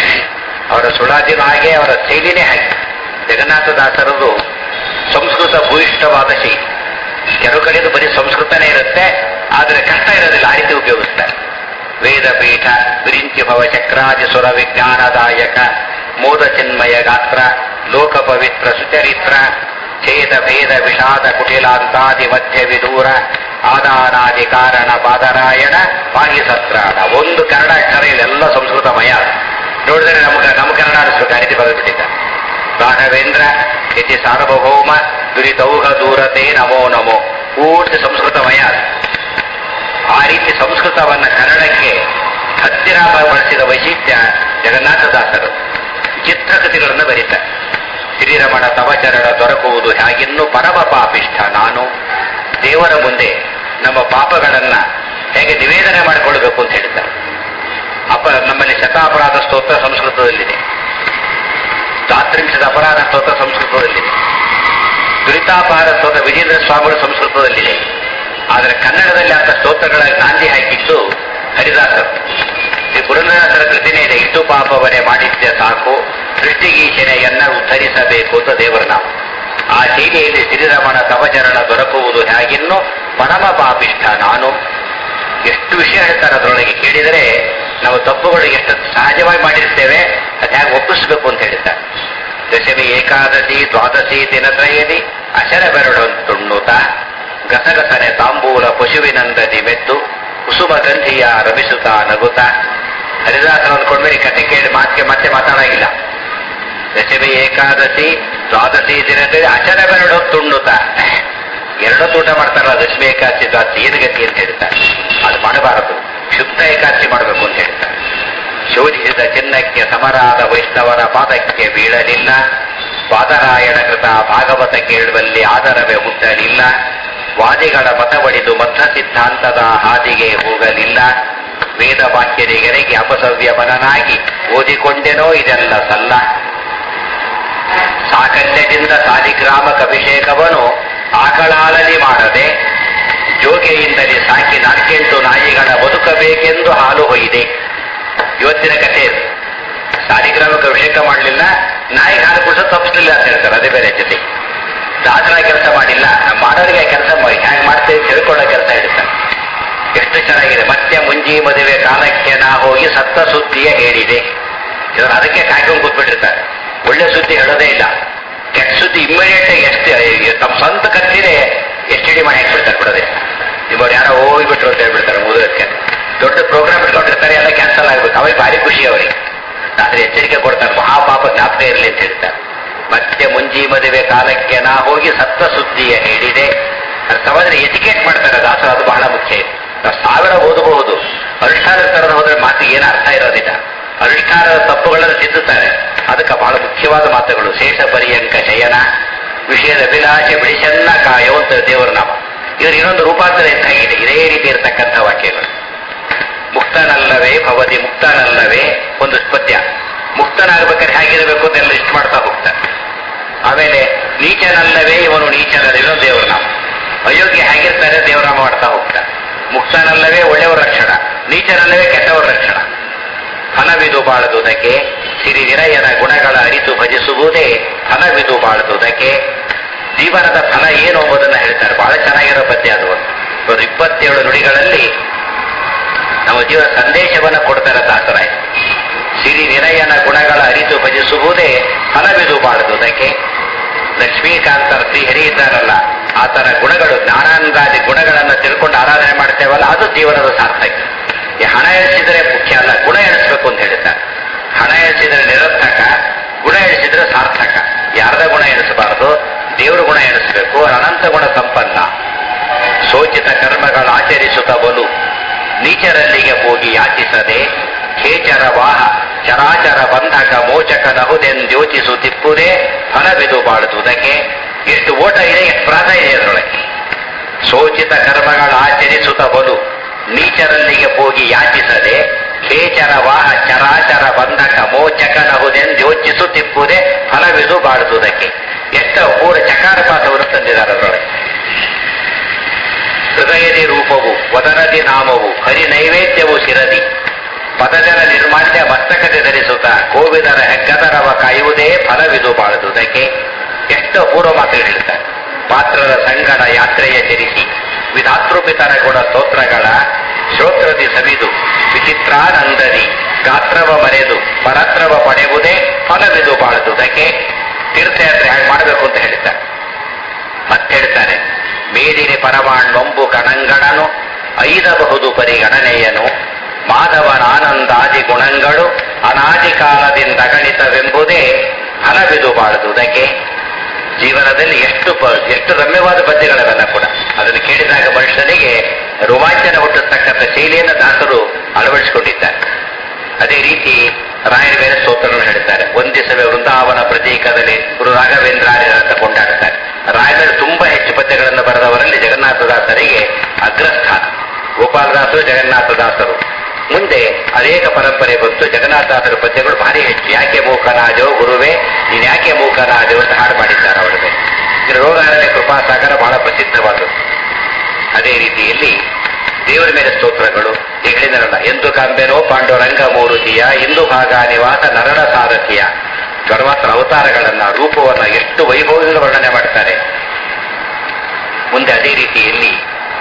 ಅವರ ಸುಳಾದಿನೂ ಹಾಗೆ ಅವರ ಶೈಲಿನೇ ಹಾಗೆ ಜಗನ್ನಾಥದಾಸರದು ಸಂಸ್ಕೃತ ಭೂಯಿಷ್ಠವಾದ ಶೈಲಿ ಕೆಲವು ಕಡೆದು ಬರೀ ಸಂಸ್ಕೃತನೇ ಇರುತ್ತೆ ಆದರೆ ಕಷ್ಟ ಇರೋದಿಲ್ಲ ಆ ರೀತಿ ಉಪಯೋಗಿಸ್ತಾರೆ ವೇದ ಪೀಠ ವಿರಿಂಚಿ ಭವ ಚಕ್ರಾದಿ ಸುರ ವಿಜ್ಞಾನದಾಯಕ ಮೋದ ಚಿನ್ಮಯ ಗಾತ್ರ ಲೋಕ ಪವಿತ್ರ ಸುಚರಿತ್ರ ಛೇದ ಭೇದ ವಿಷಾದ ಕುಟಿಲಾಂತಾದಿ ಮಧ್ಯ ವಿದೂರ ಆದಾನಾದಿ ಕಾರಣ ಪಾದರಾಯಣ ಪಾಹಿ ಸತ್ರಾಣ ಒಂದು ಕನ್ನಡ ಅಕ್ಷರ ಇಲ್ಲೆಲ್ಲ ಸಂಸ್ಕೃತಮಯ ನೋಡಿದ್ರೆ ನಮ್ಗೆ ನಮ್ಮ ಕನ್ನಡ ಅನಿಸ್ಬೇಕು ಆ ರೀತಿ ಬರೆದ್ಬಿಟ್ಟಿದ್ದ ರಾಘವೇಂದ್ರ ಇತಿ ಸಾರ್ವಭೌಮ ದುರಿತೌಹ ದೂರತೆ ನಮೋ ನಮೋ ಪೂರ್ತಿ ಸಂಸ್ಕೃತಮಯ ಆ ರೀತಿ ಸಂಸ್ಕೃತವನ್ನ ಕನ್ನಡಕ್ಕೆ ಹತ್ತಿರ ಬಳಸಿದ ವೈಶಿಷ್ಟ್ಯ ಜಗನ್ನಾಥದಾಸರು ಚಿತ್ರಕೃತಿಗಳನ್ನು ಬರೀತಾರೆ ಶ್ರೀರಮಣ ತವಚರಣ ದೊರಕುವುದು ಹೇಗಿನ್ನೂ ಪರಮ ಪಾಪಿಷ್ಠ ನಾನು ದೇವರ ಮುಂದೆ ನಮ್ಮ ಪಾಪಗಳನ್ನ ಹೇಗೆ ನಿವೇದನೆ ಮಾಡಿಕೊಳ್ಬೇಕು ಅಂತ ಹೇಳ್ತಾರೆ ಅಪ ನಮ್ಮಲ್ಲಿ ಶತಾಪರಾಧ ಸ್ತೋತ್ರ ಸಂಸ್ಕೃತದಲ್ಲಿದೆ ದಾತ್ರಿಂಶದ ಅಪರಾಧ ಸ್ತೋತ್ರ ಸಂಸ್ಕೃತದಲ್ಲಿದೆ ದುರಿತಾಪಹಾರ ಸ್ತೋತ್ರ ವಿಜೇಂದ್ರ ಸ್ವಾಮಿಗಳು ಸಂಸ್ಕೃತದಲ್ಲಿದೆ ಆದರೆ ಕನ್ನಡದಲ್ಲಿ ಅಂತ ಸ್ತೋತ್ರಗಳ ನಾಂದಿ ಹಾಕಿದ್ದು ಹರಿದಾಸರು ಈ ಪುರಂದರದಾಸರ ಕೃತಿನೇ ಇದೆ ಇಷ್ಟು ಪಾಪವನ್ನೇ ಮಾಡಿದ್ದೆ ಸಾಕು ಸೃಷ್ಟಿಗೀಚನೆಯನ್ನ ಉದ್ಧರಿಸಬೇಕು ಅಂತ ದೇವರ ನಾಮ ಆ ಶೈಲಿಯಲ್ಲಿ ಶ್ರೀರಮಣ ತವಚರಣ ದೊರಕುವುದು ಹೇಗಿನ್ನು ಪರಮ ಪಾಪಿಷ್ಠ ನಾನು ಎಷ್ಟು ವಿಷಯ ಹೇಳ್ತಾರೆ ಅದರೊಳಗೆ ಕೇಳಿದರೆ ನಾವು ತಪ್ಪುಗಳು ಎಷ್ಟು ಸಹಜವಾಗಿ ಮಾಡಿರ್ತೇವೆ ಅದು ಹೇಗೆ ಒಪ್ಪಿಸ್ಬೇಕು ಅಂತ ಹೇಳ್ತಾರೆ ದಶಮಿ ಏಕಾದಶಿ ದ್ವಾದಶಿ ದಿನತ್ರಯದಿ ಅಶರ ಬೆರಡೊಂದುಣ್ಣುತ ಗಸಗಸನೆ ತಾಂಬೂಲ ಪಶುವಿನಂದದಿ ಮೆದ್ದು ಕುಸುಮ ಗಂಧಿಯ ರಮಿಸುತ್ತಾ ನಗುತ್ತಾ ಹರಿದಾಸನ ಅಂದ್ಕೊಂಡ್ಮೇಲೆ ಕತೆ ಕೇಳಿ ಮಾತಿಗೆ ಮತ್ತೆ ಮಾತಾಡಾಗಿಲ್ಲ ದಶಮಿ ಏಕಾದಶಿ ದ್ವಾದಶಿ ದಿನದಲ್ಲಿ ಅಚರ ಬೆರಡೊತ್ತುಣ್ಣುತ್ತ ಎರಡೊತ್ತು ಊಟ ಮಾಡ್ತಾರಲ್ಲ ದಶಮಿ ಏಕಾದಶಿ ದ್ವಾದಶಿ ಏನು ಗತಿ ಅಂತ ಹೇಳ್ತಾರೆ ಅದು ಮಾಡಬಾರದು ಶುದ್ಧ ಏಕಾದಶಿ ಮಾಡಬೇಕು ಅಂತ ಹೇಳ್ತಾರೆ ಶೋಧಿಸಿದ ಚಿನ್ನಕ್ಕೆ ಸಮರಾದ ವೈಷ್ಣವರ ಪಾದಕ್ಕೆ ಬೀಳಲಿಲ್ಲ ಪಾದರಾಯಣ ಕೃತ ಭಾಗವತ ಕೇಳುವಲ್ಲಿ ಆದರವೇ ಹುಟ್ಟಲಿಲ್ಲ ವಾದಿಗಳ ಮತವಡಿದು ಮಧ್ಯ ಸಿದ್ಧಾಂತದ ಹಾದಿಗೆ ಹೋಗಲಿಲ್ಲ ವೇದ ವಾಕ್ಯರಿಗೆರೆಗೆ ಅಪಸವ್ಯ ಮನನಾಗಿ ಓದಿಕೊಂಡೆನೋ ಇದೆಲ್ಲ ಸಲ್ಲ ಸಾಕಲ್ಯದಿಂದ ಸಾಲಿಗ್ರಾಮಕ ಅಭಿಷೇಕವನ್ನು ಆಕಳಾಲಲಿ ಮಾಡದೆ ಜೋಗೆಯಿಂದಲೇ ಸಾಕಿ ನಾಲ್ಕೆಂಟು ನಾಯಿಗಳ ಬದುಕಬೇಕೆಂದು ಹಾಲು ಹೊಯ್ದೆ ಇವತ್ತಿನ ಕಥೆ ಇದು. ಸಾಲಿಗ್ರಾಮಕ್ಕೆ ಅಭಿಷೇಕ ಮಾಡಲಿಲ್ಲ ನಾಯಿಗೆ ಹಾಲು ಕುಡಿಸೋ ತಪ್ಪಿಸಲಿಲ್ಲ ಅಂತ ಹೇಳ್ತಾರೆ ಅದೇ ಬೇರೆ ಜೊತೆ ದಾಸರ ಕೆಲಸ ಮಾಡಿಲ್ಲ ನಮ್ಮ ಮಾಡೋರಿಗೆ ಕೆಲಸ ಹೇಗೆ ಮಾಡ್ತೇವೆ ತಿಳ್ಕೊಳ್ಳೋ ಕೆಲಸ ಹೇಳ್ತಾರೆ ಎಷ್ಟು ಚೆನ್ನಾಗಿದೆ ಮತ್ತೆ ಮುಂಜಿ ಮದುವೆ ಕಾಲಕ್ಕೆ ನಾ ಹೋಗಿ ಸತ್ತ ಸುದ್ದಿಯ ಹೇಳಿದೆ ಇವರು ಅದಕ್ಕೆ ಕಾಯ್ಕೊಂಡು ಕೂತ್ಬಿಟ್ಟಿರ್ತಾರೆ ಒಳ್ಳೆ ಸುದ್ದಿ ಹೇಳೋದೇ ಇಲ್ಲ ಕೆಟ್ಟ ಸುದ್ದಿ ಇಮ್ಮಿಡಿಯೇಟ್ ಎಷ್ಟು ತಮ್ಮ ಸ್ವಂತ ಕತ್ತಿನೇ ಎಸ್ ಟಿ ಡಿ ಮಾಡಿ ಹಾಕ್ಬಿಡ್ತಾರೆ ಬಿಡೋದೇ ನಿಮ್ಮವ್ರು ಯಾರೋ ಹೋಗ್ಬಿಟ್ರು ಅಂತ ಹೇಳ್ಬಿಡ್ತಾರೆ ಮುದುಗಕ್ಕೆ ದೊಡ್ಡ ಪ್ರೋಗ್ರಾಮ್ ಇಟ್ಕೊಂಡಿರ್ತಾರೆ ಎಲ್ಲ ಕ್ಯಾನ್ಸಲ್ ಆಗ್ಬೇಕು ಅವಾಗ ಭಾರಿ ಖುಷಿ ಅವರಿಗೆ ಆದ್ರೆ ಎಚ್ಚರಿಕೆ ಕೊಡ್ತಾರೆ ಮಹಾಪಾಪ ಜ್ಞಾಪಕ ಇರಲಿ ಅಂತ ಹೇಳ್ತಾರೆ ಮತ್ತೆ ಮುಂಜಿ ಮದುವೆ ಕಾಲಕ್ಕೆ ನಾ ಹೋಗಿ ಸತ್ತ ಸುದ್ದಿಯ ಹೇಳಿದೆ ಅರ್ಥವಾದ್ರೆ ಎಜುಕೇಟ್ ಮಾಡ್ತಾರೆ ದಾಸರು ಅದು ಬಹಳ ಮುಖ್ಯ ಇದೆ ನಾವು ಸಾವಿರ ಓದಬಹುದು ಅನುಷ್ಠಾನದ ತರದ ಹೋದ್ರೆ ಮಾತಿಗೆ ಏನು ಅರ್ಥ ಇರೋದಿಲ್ಲ ಅನುಷ್ಠಾನದ ತಪ್ಪುಗಳನ್ನು ತಿದ್ದುತ್ತಾರೆ ಅದಕ್ಕೆ ಬಹಳ ಮುಖ್ಯವಾದ ಮಾತುಗಳು ಶೇಷ ಪರ್ಯಂಕ ಶಯನ ವಿಷಯದ ಅಭಿಲಾಷೆ ಬಿಡಿಸನ್ನ ಕಾಯೋ ಅಂತ ದೇವರ ನಾಮ ಇದ್ರ ಇನ್ನೊಂದು ರೂಪಾಂತರ ಇದ್ದಾಗಿದೆ ಇದೇ ರೀತಿ ಇರತಕ್ಕಂಥ ವಾಕ್ಯಗಳು ಮುಕ್ತನಲ್ಲವೇ ಭವತಿ ಮುಕ್ತನಲ್ಲವೇ ಒಂದು ಪದ್ಯ ಮುಕ್ತನಾಗಬೇಕಾದ್ರೆ ಹೇಗಿರಬೇಕು ಅಂತ ಎಲ್ಲ ಇಷ್ಟು ಮಾಡ್ತಾ ಹೋಗ್ತಾರೆ ಆಮೇಲೆ ನೀಚನಲ್ಲವೇ ಇವನು ನೀಚನಲ್ಲ ಇನ್ನೊಂದು ದೇವರ ನಾಮ ಅಯೋಗ್ಯ ಹೇಗಿರ್ತಾರೆ ದೇವರಾಮ ಮಾಡ್ತಾ ಹೋಗ್ತಾರೆ ಮುಕ್ತನಲ್ಲವೇ ಒಳ್ಳೆಯವರ ರಕ್ಷಣ ನೀಚನಲ್ಲವೇ ಕೆಟ್ಟವರ ರಕ್ಷಣ ಫಲವಿದು ಬಾಳದುದಕ್ಕೆ ಸಿರಿ ನಿರಯನ ಗುಣಗಳ ಅರಿತು ಭಜಿಸುವುದೇ ಫಲವಿದು ಬಾಳದುದಕ್ಕೆ ಜೀವನದ ಫಲ ಏನು ಎಂಬುದನ್ನ ಹೇಳ್ತಾರೆ ಬಹಳ ಚೆನ್ನಾಗಿರೋ ಪದ್ಯ ಅದು ಒಂದು ಒಂದು ಇಪ್ಪತ್ತೇಳು ನುಡಿಗಳಲ್ಲಿ ನಮ್ಮ ಜೀವನ ಸಂದೇಶವನ್ನು ಕೊಡ್ತಾರೆ ದಾಸರಾಯ ಸಿರಿ ನಿರಯನ ಗುಣಗಳ ಅರಿತು ಭಜಿಸುವುದೇ ಫಲವಿದು ಬಾಳದುದಕ್ಕೆ ಲಕ್ಷ್ಮೀಕಾಂತರ ಶ್ರೀಹರಿ ಇದ್ದಾರಲ್ಲ ಆತನ ಗುಣಗಳು ಜ್ಞಾನಾನಂದಾದಿ ಗುಣಗಳನ್ನು ತಿಳ್ಕೊಂಡು ಆರಾಧನೆ ಮಾಡ್ತೇವಲ್ಲ ಅದು ಜೀವನದ ಸಾರ್ಥಕ ಈ ಹಣ ಎಣಿಸಿದ್ರೆ ಮುಖ್ಯ ಅಲ್ಲ ಗುಣ ಎಣಿಸ್ಬೇಕು ಅಂತ ಹೇಳ್ತಾರೆ ಹಣ ಎಣಿಸಿದ್ರೆ ನಿರರ್ಥಕ ಗುಣ ಎಣಿಸಿದ್ರೆ ಸಾರ್ಥಕ ಯಾರದ ಗುಣ ಎಣಿಸಬಾರದು ದೇವರ ಗುಣ ಎಣಿಸಬೇಕು ಅನಂತ ಗುಣ ಸಂಪನ್ನ ಸೋಚಿತ ಕರ್ಮಗಳ ಆಚರಿಸುತ್ತ ಬಲು ನೀಚರಲ್ಲಿಗೆ ಹೋಗಿ ಯಾಚಿಸದೆ ಖೇಚರ ವಾಹ ಚರಾಚರ ಬಂಧಕ ಮೋಚಕ ನಹುದೆಂದ್ಯೋಚಿಸುತ್ತಿಪ್ಪುದೇ ಫಲವಿದು ಬಾಳುವುದಕ್ಕೆ ಎಷ್ಟು ಓಟ ಇದೆ ಎಷ್ಟು ಪ್ರಾಣ ಇದೆ ಅದರೊಳಗೆ ಸೋಚಿತ ಕರ್ಮಗಳ ಆಚರಿಸುತ್ತ ಬಲು ನೀಚರಲ್ಲಿಗೆ ಹೋಗಿ ಯಾಚಿಸದೆ ಖೇಚರ ವಾಹ ಚರಾಚರ ಬಂಧಕ ಮೋಚಕ ನಹುದೆಂದ್ಯೋಚಿಸುತ್ತಿಪ್ಪುದೇ ಫಲವಿದು ಬಾಳುವುದಕ್ಕೆ ಎಷ್ಟು ಪೂರ ಚಕಾರ ಪಾಠವನ್ನು ತಂದಿದ್ದಾರೆ ಅದರೊಳಗೆ ಹೃದಯದಿ ರೂಪವು ವದನದಿ ನಾಮವು ಹರಿ ನೈವೇದ್ಯವು ಶಿರದಿ ಪದಜಲ ನಿರ್ಮಾಲ್ಯ ಮಸ್ತಕತೆ ಧರಿಸುತ್ತ ಕೋವಿದರ ಹೆಗ್ಗದರವ ಕಾಯುವುದೇ ಫಲವಿದು ಬಾಳುವುದಕ್ಕೆ ಎಷ್ಟು ಪೂರ್ವ ಮಾತು ಹೇಳ್ತಾರೆ ಪಾತ್ರದ ಸಂಗಡ ಯಾತ್ರೆಯ ಚರಿಸಿ ವಿಧಾತೃಪಿತರ ಗುಣ ಸ್ತೋತ್ರಗಳ ಶ್ರೋತ್ರದಿ ಸವಿದು ವಿಚಿತ್ರಾನಂದದಿ ಗಾತ್ರವ ಮರೆದು ಪರತ್ರವ ಪಡೆಯುವುದೇ ಫಲವಿದು ಬಾಳುವುದಕ್ಕೆ ತೀರ್ಥಯಾತ್ರೆ ಹಾಗೆ ಮಾಡಬೇಕು ಅಂತ ಹೇಳ್ತಾರೆ ಮತ್ತೆ ಹೇಳ್ತಾರೆ ಮೇದಿನಿ ಪರಮಾಣ್ವಂಬು ಕಣಂಗಣನು ಐದಬಹುದು ಪರಿಗಣನೆಯನು ಮಾಧವನ ಆನಂದಾದಿ ಗುಣಗಳು ಅನಾದಿ ಕಾಲದಿಂದ ಗಣಿತವೆಂಬುದೇ ಫಲವಿದು ಬಾಳುವುದಕ್ಕೆ ಜೀವನದಲ್ಲಿ ಎಷ್ಟು ಪ- ಎಷ್ಟು ರಮ್ಯವಾದ ಪದ್ಯಗಳವೆಲ್ಲ ಕೂಡ ಅದನ್ನು ಕೇಳಿದಾಗ ಮನುಷ್ಯನಿಗೆ ರೋಮಾಂಚನ ಹುಟ್ಟಿಸ್ತಕ್ಕಂಥ ಶೈಲಿಯನ್ನು ದಾಸರು ಅಳವಡಿಸಿಕೊಂಡಿದ್ದಾರೆ ಅದೇ ರೀತಿ ರಾಯರ ಬೇರೆ ಸ್ತೋತ್ರಗಳನ್ನು ಹೇಳ್ತಾರೆ ಒಂದಿಸವೇ ವೃಂದಾವನ ಪ್ರತೀಕದಲ್ಲಿ ಗುರು ರಾಘವೇಂದ್ರಾರ್ಯರ ಅಂತ ಕೊಂಡಾಡ್ತಾರೆ ರಾಯರ ತುಂಬಾ ಹೆಚ್ಚು ಪದ್ಯಗಳನ್ನು ಬರೆದವರಲ್ಲಿ ಜಗನ್ನಾಥದಾಸರಿಗೆ ಅಗ್ರಸ್ಥಾನ ಗೋಪಾಲದಾಸರು ಜಗನ್ನಾಥದಾಸರು ಮುಂದೆ ಅನೇಕ ಪರಂಪರೆ ಬಂತು ಜಗನ್ನಾಥದಾಸರ ಪದ್ಯಗಳು ಭಾರಿ ಹೆಚ್ಚು ಯಾಕೆ ಮೂಕನಾದೋ ಗುರುವೇ ನೀನು ಯಾಕೆ ಮೂಕನಾದೋ ಅಂತ ಹಾಡು ಮಾಡಿದ್ದಾರೆ ಅವರಿಗೆ ಇದು ರೋಗಾರಣ್ಯ ಕೃಪಾಸಾಗರ ಬಹಳ ಪ್ರಸಿದ್ಧವಾದದ್ದು ಅದೇ ರೀತಿಯಲ್ಲಿ ದೇವರ ಮೇಲೆ ಸ್ತೋತ್ರಗಳು ಈಗ ಹೇಳಿದರಲ್ಲ ಎಂದು ಕಂಬೆನೋ ಪಾಂಡುರಂಗ ಮೂರುತಿಯ ಇಂದು ಭಾಗ ನಿವಾಸ ನರಳ ಸಾರಥಿಯ ಪರಮಾತ್ಮ ಅವತಾರಗಳನ್ನ ರೂಪವನ್ನ ಎಷ್ಟು ವೈಭವದಿಂದ ವರ್ಣನೆ ಮಾಡ್ತಾರೆ ಮುಂದೆ ಅದೇ ರೀತಿಯಲ್ಲಿ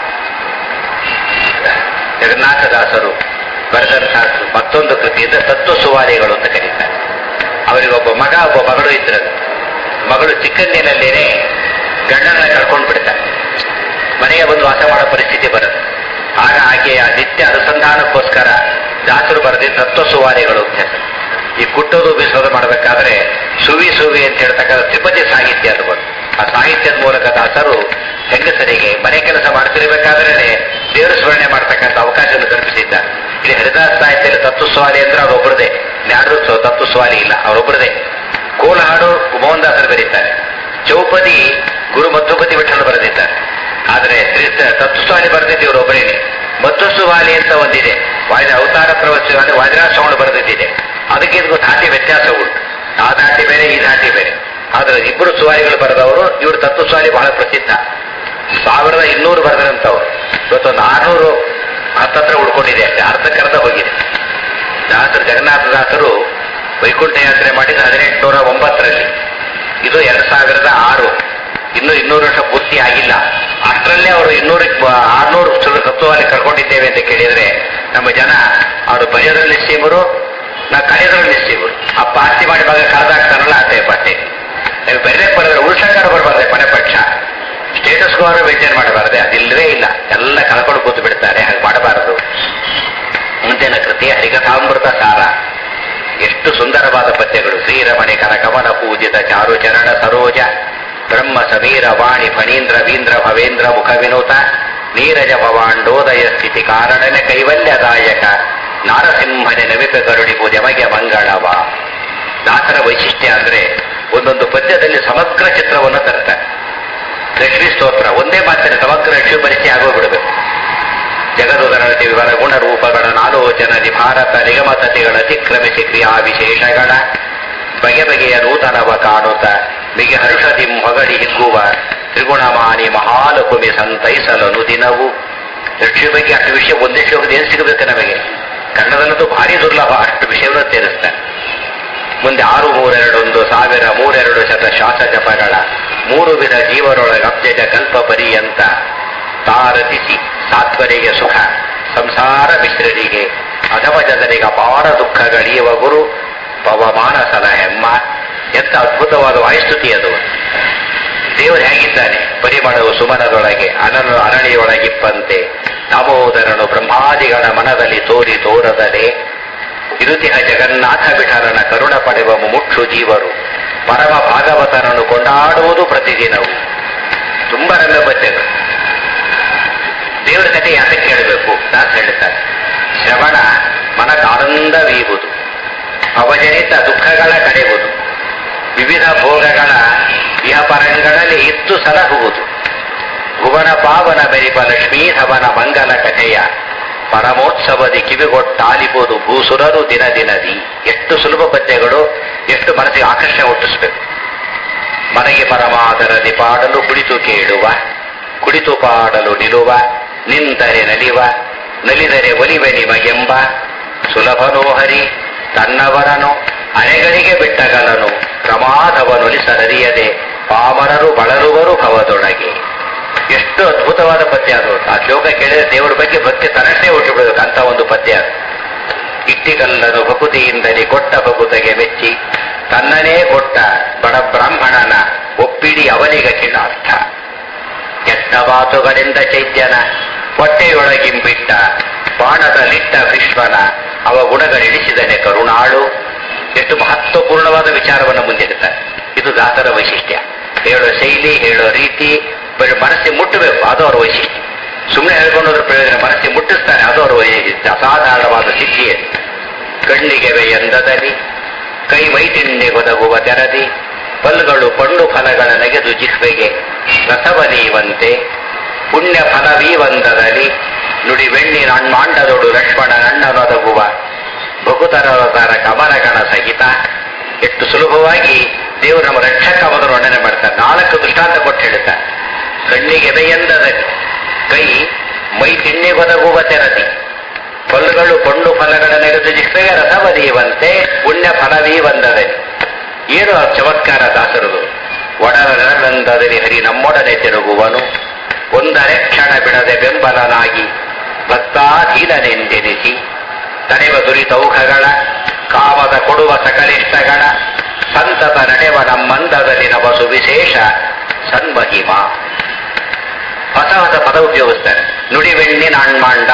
ಜಗನ್ನಾಥದಾಸರು ಬರೆದಂತಹ ಮತ್ತೊಂದು ಕೃತಿಯಿಂದ ತತ್ವ ಸುವಾರಿಗಳು ಅಂತ ಕರೀತಾರೆ ಅವರಿಗೊಬ್ಬ ಮಗ ಒಬ್ಬ ಮಗಳು ಇದ್ರು ಮಗಳು ಚಿಕ್ಕಂದಿನಲ್ಲೇನೆ ಗಂಡನ ಕಳ್ಕೊಂಡು ಬಿಡ್ತಾರೆ ಮನೆಗೆ ಬಂದು ವಾಸ ಮಾಡೋ ಪರಿಸ್ಥಿತಿ ಬರುತ್ತೆ ಆಗ ಆಕೆಯ ನಿತ್ಯ ಅನುಸಂಧಾನಕ್ಕೋಸ್ಕರ ದಾಸರು ಬರೆದಿದ್ದ ತತ್ವ ಸುವಾರಿಗಳು ಅಂತ ಹೆಸರು. ಈ ಕುಟ್ಟೋದು ಬೀಸೋದು ಮಾಡಬೇಕಾದ್ರೆ ಸುವಿ ಸುವಿ ಅಂತ ಹೇಳ್ತಕ್ಕಂಥ ತ್ರಿಪದಿ ಸಾಹಿತ್ಯ ಅದು ಬಂತು ಆ ಸಾಹಿತ್ಯದ ಮೂಲಕ ದಾಸರು ಹೆಂಗಸರಿಗೆ ಮನೆ ಕೆಲಸ ಮಾಡ್ತಿರ್ಬೇಕಾದ್ರೆ ದೇವರ ಸ್ಮರಣೆ ಮಾಡ್ತಕ್ಕಂಥ ಅವಕಾಶವನ್ನು ಕಲ್ಪಿಸಿದ್ದಾರೆ ಇಲ್ಲಿ ಹರಿದಾಸ ಸಾಹಿತ್ಯದಲ್ಲಿ ತತ್ವಸ್ವಾಲಿ ಅಂದ್ರೆ ಅವರೊಬ್ಬರದೇ ಯಾರು ತತ್ವಸ್ವಾಲಿ ಇಲ್ಲ ಅವರೊಬ್ಬರದೇ ಕೋಲ ಹಾಡು ಮೋಹನ್ ದಾಸರು ಬರೀತಾರೆ ಚೌಪದಿ ಗುರು ಮಧ್ವಪತಿ ವಿಠಲ ಬರೆದಿದ್ದಾರೆ ಆದರೆ ಶ್ರೀ ತತ್ವಸ್ವಾಲಿ ಬರೆದಿದ್ದು ಇವರೊಬ್ಬರೇನೆ ಮಧ್ವಸ್ವಾಲಿ ಅಂತ ಒಂದಿದೆ ವಾದ ಅವತಾರ ಪ್ರವಚನ ವಾದಿರಾಶ್ರವಣ ಬರೆದಿದ್ದಿದೆ ಅದಕ್ಕೆ ಇದಕ್ಕೂ ಧಾಟಿ ವ್ಯತ್ಯಾಸ ಉಂಟು ಆ ಧಾಟಿ ಬೇರೆ ಈ ಧಾಟಿ ಬೇರೆ ಆದ್ರೆ ಇಬ್ಬರು ಸುವಾರಿಗಳು ಬರೆದವರು ಇವರು ತತ್ವಸ್ವಾಲಿ ಬಹಳ ಪ್ರಸಿದ್ಧ ಸಾವಿರದ ಇನ್ನೂರು ಬರೆದಂತವ್ರು ಇವತ್ತೊಂದು ಆರ್ನೂರು ಹತ್ತತ್ರ ಉಳ್ಕೊಂಡಿದೆ ಅಷ್ಟೇ ಅರ್ಧಕ್ಕರ್ಧ ಹೋಗಿದೆ ದಾಸರು ಜಗನ್ನಾಥದಾಸರು ವೈಕುಂಠ ಯಾತ್ರೆ ಮಾಡಿದ ಹದಿನೆಂಟುನೂರ ಒಂಬತ್ತರಲ್ಲಿ ಇದು ಎರಡ್ ಸಾವಿರದ ಆರು ಇನ್ನು ಇನ್ನೂರು ವರ್ಷ ಪೂರ್ತಿ ಆಗಿಲ್ಲ ಅಷ್ಟರಲ್ಲೇ ಅವರು ಇನ್ನೂರ ಆರ್ನೂರು ತತ್ವವಾಗಿ ಕರ್ಕೊಂಡಿದ್ದೇವೆ ಅಂತ ಕೇಳಿದ್ರೆ ನಮ್ಮ ಜನ ಅವರು ಭಯದಲ್ಲಿ ನಿಶ್ಚಯವರು ನಾ ಕರೆಯೋದ್ರಲ್ಲಿ ನಿಶ್ಚಯವರು ಆ ಪಾರ್ಟಿ ಮಾಡಿ ಮಗ ಕಳೆದಾಗ್ತಾನಲ್ಲ ಅದೇ ಪಾರ್ಟಿ ನೀವು ಬೇರೆ ಬರೆದ್ರೆ ಉಳ್ಸಂಗಾರ ಬರಬಾರ್ದೆ ಮನೆ ಪಕ್ಷ ಸ್ಟೇಟಸ್ ಸ್ಕೋರ್ ಮೇಂಟೈನ್ ಮಾಡಬಾರದೆ ಅದಿಲ್ಲವೇ ಇಲ್ಲ ಎಲ್ಲ ಕಳ್ಕೊಂಡು ಕೂತು ಬಿಡ್ತಾರೆ ಹಾಗೆ ಮಾಡಬಾರದು ಮುಂದಿನ ಕೃತಿ ಹರಿಕಥಾಮೃತ ಸಾರ ಎಷ್ಟು ಸುಂದರವಾದ ಪದ್ಯಗಳು ಶ್ರೀರಮಣಿ ಕನಕಮನ ಪೂಜಿತ ಚಾರು ಚರಣ ಸರೋಜ ಬ್ರಹ್ಮ ಸಮೀರ ವಾಣಿ ಫಣೀಂದ್ರ ವೀಂದ್ರ ಭವೇಂದ್ರ ಮುಖ ವಿನೂತ ನೀರಜ ಭವಾಂಡೋದಯ ಸ್ಥಿತಿ ಕಾರಣನೆ ಕೈವಲ್ಯದಾಯಕ ನಾರಸಿಂಹನೆ ನವಿಕ ಕರುಣಿ ಪೂಜೆಮಗೆ ಮಂಗಳವ ದಾಸರ ವೈಶಿಷ್ಟ್ಯ ಅಂದ್ರೆ ಒಂದೊಂದು ಪದ್ಯದಲ್ಲಿ ಸಮಗ್ರ ಚಿತ್ರವನ್ನು ತರ್ತಾರೆ ಲಕ್ಷ್ಮೀ ಸ್ತೋತ್ರ ಒಂದೇ ಮಾತಿನ ಸಮಗ್ರ ಲಕ್ಷ್ಮೀ ಪರಿಚಯ ಆಗೋಗ್ಬಿಡಬೇಕು ಜಗದುದರತಿ ವಿವರ ಗುಣ ರೂಪಗಳ ನಾಲೋಚನದಿ ಭಾರತ ನಿಗಮತತಿಗಳ ಅತಿಕ್ರಮಿಸಿ ಕ್ರಿಯಾ ವಿಶೇಷಗಳ ಬಗೆ ಬಗೆಯ ನೂತನವ ಕಾಣುತ್ತ ಮಿಗೆ ಹರ್ಷದಿಂ ಹೊಗಳಿ ಹಿಗ್ಗುವ ತ್ರಿಗುಣಮಾನಿ ಮಹಾಲಕುಮಿ ಸಂತೈಸಲನು ದಿನವು ಲಕ್ಷ್ಮಿ ಬಗ್ಗೆ ಅಷ್ಟು ವಿಷಯ ಒಂದೇ ಶ್ಲೋಕದ ಏನು ಸಿಗಬೇಕು ನಮಗೆ ಕನ್ನಡದಲ್ಲಂತೂ ಭಾರಿ ದುರ್ಲಭ ಅಷ್ಟು ವಿಷಯವನ್ನು ಸೇರಿಸ್ತಾರೆ ಮುಂದೆ ಆರು ಮೂರೆರಡೊಂದು ಸಾವಿರ ಮೂರೆರಡು ಶತ ಶ್ವಾಸ ಜಪಗಳ ಮೂರು ವಿಧ ಜೀವನೊಳಗಬ್ಜಜ ಕಲ್ಪ ಪರ್ಯಂತ ತಾರತಿಸಿ ಸಾತ್ವರಿಗೆ ಸುಖ ಸಂಸಾರ ಮಿಶ್ರರಿಗೆ ಅಧಮ ಜನರಿಗೆ ಅಪಾರ ದುಃಖಗಳಿಯುವ ಗುರು ಪವಮಾನಸನ ಹೆಮ್ಮ ಎಂತ ಅದ್ಭುತವಾದ ವಾಯುಸ್ತುತಿ ಅದು ದೇವರು ಹೇಗಿದ್ದಾನೆ ಪರಿಮಳವು ಸುಮನದೊಳಗೆ ಅನನು ಅರಣಿಯೊಳಗಿಪ್ಪಂತೆ ದಾಮೋದರನು ಬ್ರಹ್ಮಾದಿಗಳ ಮನದಲ್ಲಿ ತೋರಿ ತೋರದಲೆ ಇರುತಿಹ ಜಗನ್ನಾಥ ವಿಠಲನ ಕರುಣ ಪಡೆವ ಮುಮುಕ್ಷು ಜೀವರು ಪರಮ ಭಾಗವತನನ್ನು ಕೊಂಡಾಡುವುದು ಪ್ರತಿದಿನವು ತುಂಬ ರಮ್ಯ ಪದ್ಯಗಳು ದೇವರ ಕಥೆ ಯಾಕೆ ಕೇಳಬೇಕು ದಾಸ ಹೇಳ್ತಾರೆ ಶ್ರವಣ ಮನದಾನಂದವೀಗುವುದು ಅವಜನಿತ ದುಃಖಗಳ ಕಡೆಯುವುದು ವಿವಿಧ ಭೋಗಗಳ ಇಹಪರಂಗಳಲ್ಲಿ ಇತ್ತು ಸಲಹುವುದು ಭುವನ ಪಾವನ ಬೆರಿಪ ಲಕ್ಷ್ಮೀಧವನ ಮಂಗಲ ಕಥೆಯ ಪರಮೋತ್ಸವದಿ ಕಿವಿಗೊಟ್ಟಾಲಿಬೋದು ಭೂಸುರರು ದಿನ ದಿನದಿ ಎಷ್ಟು ಸುಲಭ ಪದ್ಯಗಳು ಎಷ್ಟು ಮನಸ್ಸಿಗೆ ಆಕರ್ಷಣೆ ಹುಟ್ಟಿಸ್ಬೇಕು ಮನೆಗೆ ಪರಮಾದರದಿ ಪಾಡಲು ಕುಳಿತು ಕೇಳುವ ಕುಳಿತು ಪಾಡಲು ನಿಲುವ ನಿಂತರೆ ನಲಿವ ನಲಿದರೆ ಒಲಿವೆ ನಿಮಗೆಂಬ ಸುಲಭನೋಹರಿ ತನ್ನವರನು ಅನೆಗಳಿಗೆ ಬಿಟ್ಟಗಲನು ಪ್ರಮಾದವನುಲಿಸಲರಿಯದೆ ಪಾಮರರು ಬಳಲುವರು ಭವದೊಳಗೆ ಎಷ್ಟು ಅದ್ಭುತವಾದ ಪದ್ಯ ಅದು ಆ ಶ್ಲೋಕ ಕೇಳಿದ್ರೆ ದೇವರ ಬಗ್ಗೆ ಭಕ್ತಿ ತನ್ನಷ್ಟೇ ಹುಟ್ಟು ಬಿಡಬೇಕು ಅಂತ ಒಂದು ಪದ್ಯ ಅದು ಇಟ್ಟಿಗಲ್ಲನು ಭಕುತಿಯಿಂದಲೇ ಕೊಟ್ಟ ಭಕುತೆಗೆ ಮೆಚ್ಚಿ ತನ್ನನೇ ಕೊಟ್ಟ ಬಡ ಬ್ರಾಹ್ಮಣನ ಒಪ್ಪಿಡಿ ಅವನಿಗ ಅರ್ಥ ಕೆಟ್ಟ ಮಾತುಗಳಿಂದ ಚೈತ್ಯನ ಹೊಟ್ಟೆಯೊಳಗಿಂಬಿಟ್ಟ ಬಾಣದಲ್ಲಿಟ್ಟ ವಿಶ್ವನ ಅವ ಗುಣಗಳಿಡಿಸಿದನೆ ಕರುಣಾಳು ಎಷ್ಟು ಮಹತ್ವಪೂರ್ಣವಾದ ವಿಚಾರವನ್ನು ಮುಂದಿಡುತ್ತಾರೆ ಇದು ದಾಸರ ವೈಶಿಷ್ಟ್ಯ ಹೇಳೋ ಶೈಲಿ ಹೇಳೋ ರೀತಿ ಬರೀ ಮನಸ್ಸಿಗೆ ಮುಟ್ಟಬೇಕು ಅದು ಅವರ ವೈಶಿಷ್ಟ್ಯ ಸುಮ್ಮನೆ ಹೇಳ್ಕೊಂಡೋದ್ರ ಪ್ರಯೋಜನ ಮನಸ್ಸಿಗೆ ಮುಟ್ಟಿಸ್ತಾರೆ ಅದು ಅವರ ವೈಶಿಷ್ಟ್ಯ ಅಸಾಧಾರಣವಾದ ಸಿದ್ಧಿಯೇ ಕಣ್ಣಿಗೆ ಎಂದದಲ್ಲಿ ಕೈ ಮೈತಿಣ್ಣೆ ಒದಗುವ ತೆರದಿ ಪಲ್ಗಳು ಪಂಡು ಫಲಗಳ ನೆಗೆದು ಜಿಹ್ವೆಗೆ ರಸವನೀವಂತೆ ಪುಣ್ಯ ಫಲವೀವಂದದಲ್ಲಿ ನುಡಿ ಬೆಣ್ಣಿನ ಅಣ್ಮಾಂಡದೊಡು ಲಕ್ಷ್ಮಣ ಅಣ್ಣನೊದಗುವ ಭಗುತರವತಾರ ಕಮಲಗಣ ಸಹಿತ ಎಷ್ಟು ಸುಲಭವಾಗಿ ದೇವರು ನಮ್ಮ ರಕ್ಷಕ ಮೊದಲು ವರ್ಣನೆ ಮಾಡ್ತಾರೆ ನಾಲ್ಕು ದೃಷ್ಟಾಂತ ಕೊಟ್ಟು ಹೇಳ್ತಾರೆ ಕಣ್ಣಿಗೆ ಬೆಯಂದದಲ್ಲಿ ಕೈ ಮೈ ತಿಣ್ಣಿಗೊದಗುವ ತೆರದಿ ಫಲಗಳು ಪಂಡು ಫಲಗಳ ನೆಗೆದು ಜಿಹ್ವೆಗೆ ರಸವನೀವಂತೆ ಪುಣ್ಯ ಫಲವೀವಂದದೆ ಏನು ಆ ಚಮತ್ಕಾರ ದಾಸರದು ಒಡನಂದದಲ್ಲಿ ಹರಿ ನಮ್ಮೊಡನೆ ತಿರುಗುವನು ಒಂದರೆ ಕ್ಷಣ ಬಿಡದೆ ಬೆಂಬಲನಾಗಿ ಭಕ್ತಾಧೀನನೆಂದೆನಿಸಿ ತಡೆವ ದುರಿತೌಖಗಳ ಕಾಮದ ಕೊಡುವ ಸಕಲಿಷ್ಟಗಳ ಸಂತತ ನಡೆವ ನಮ್ಮಂದದಲ್ಲಿ ನವ ಸುವಿಶೇಷ ಸನ್ಮಹಿಮ ಹೊಸ ಹೊಸ ಪದ ಉಪಯೋಗಿಸ್ತಾರೆ ನುಡಿವೆಣ್ಣಿನ ಅಣ್ಮಾಂಡ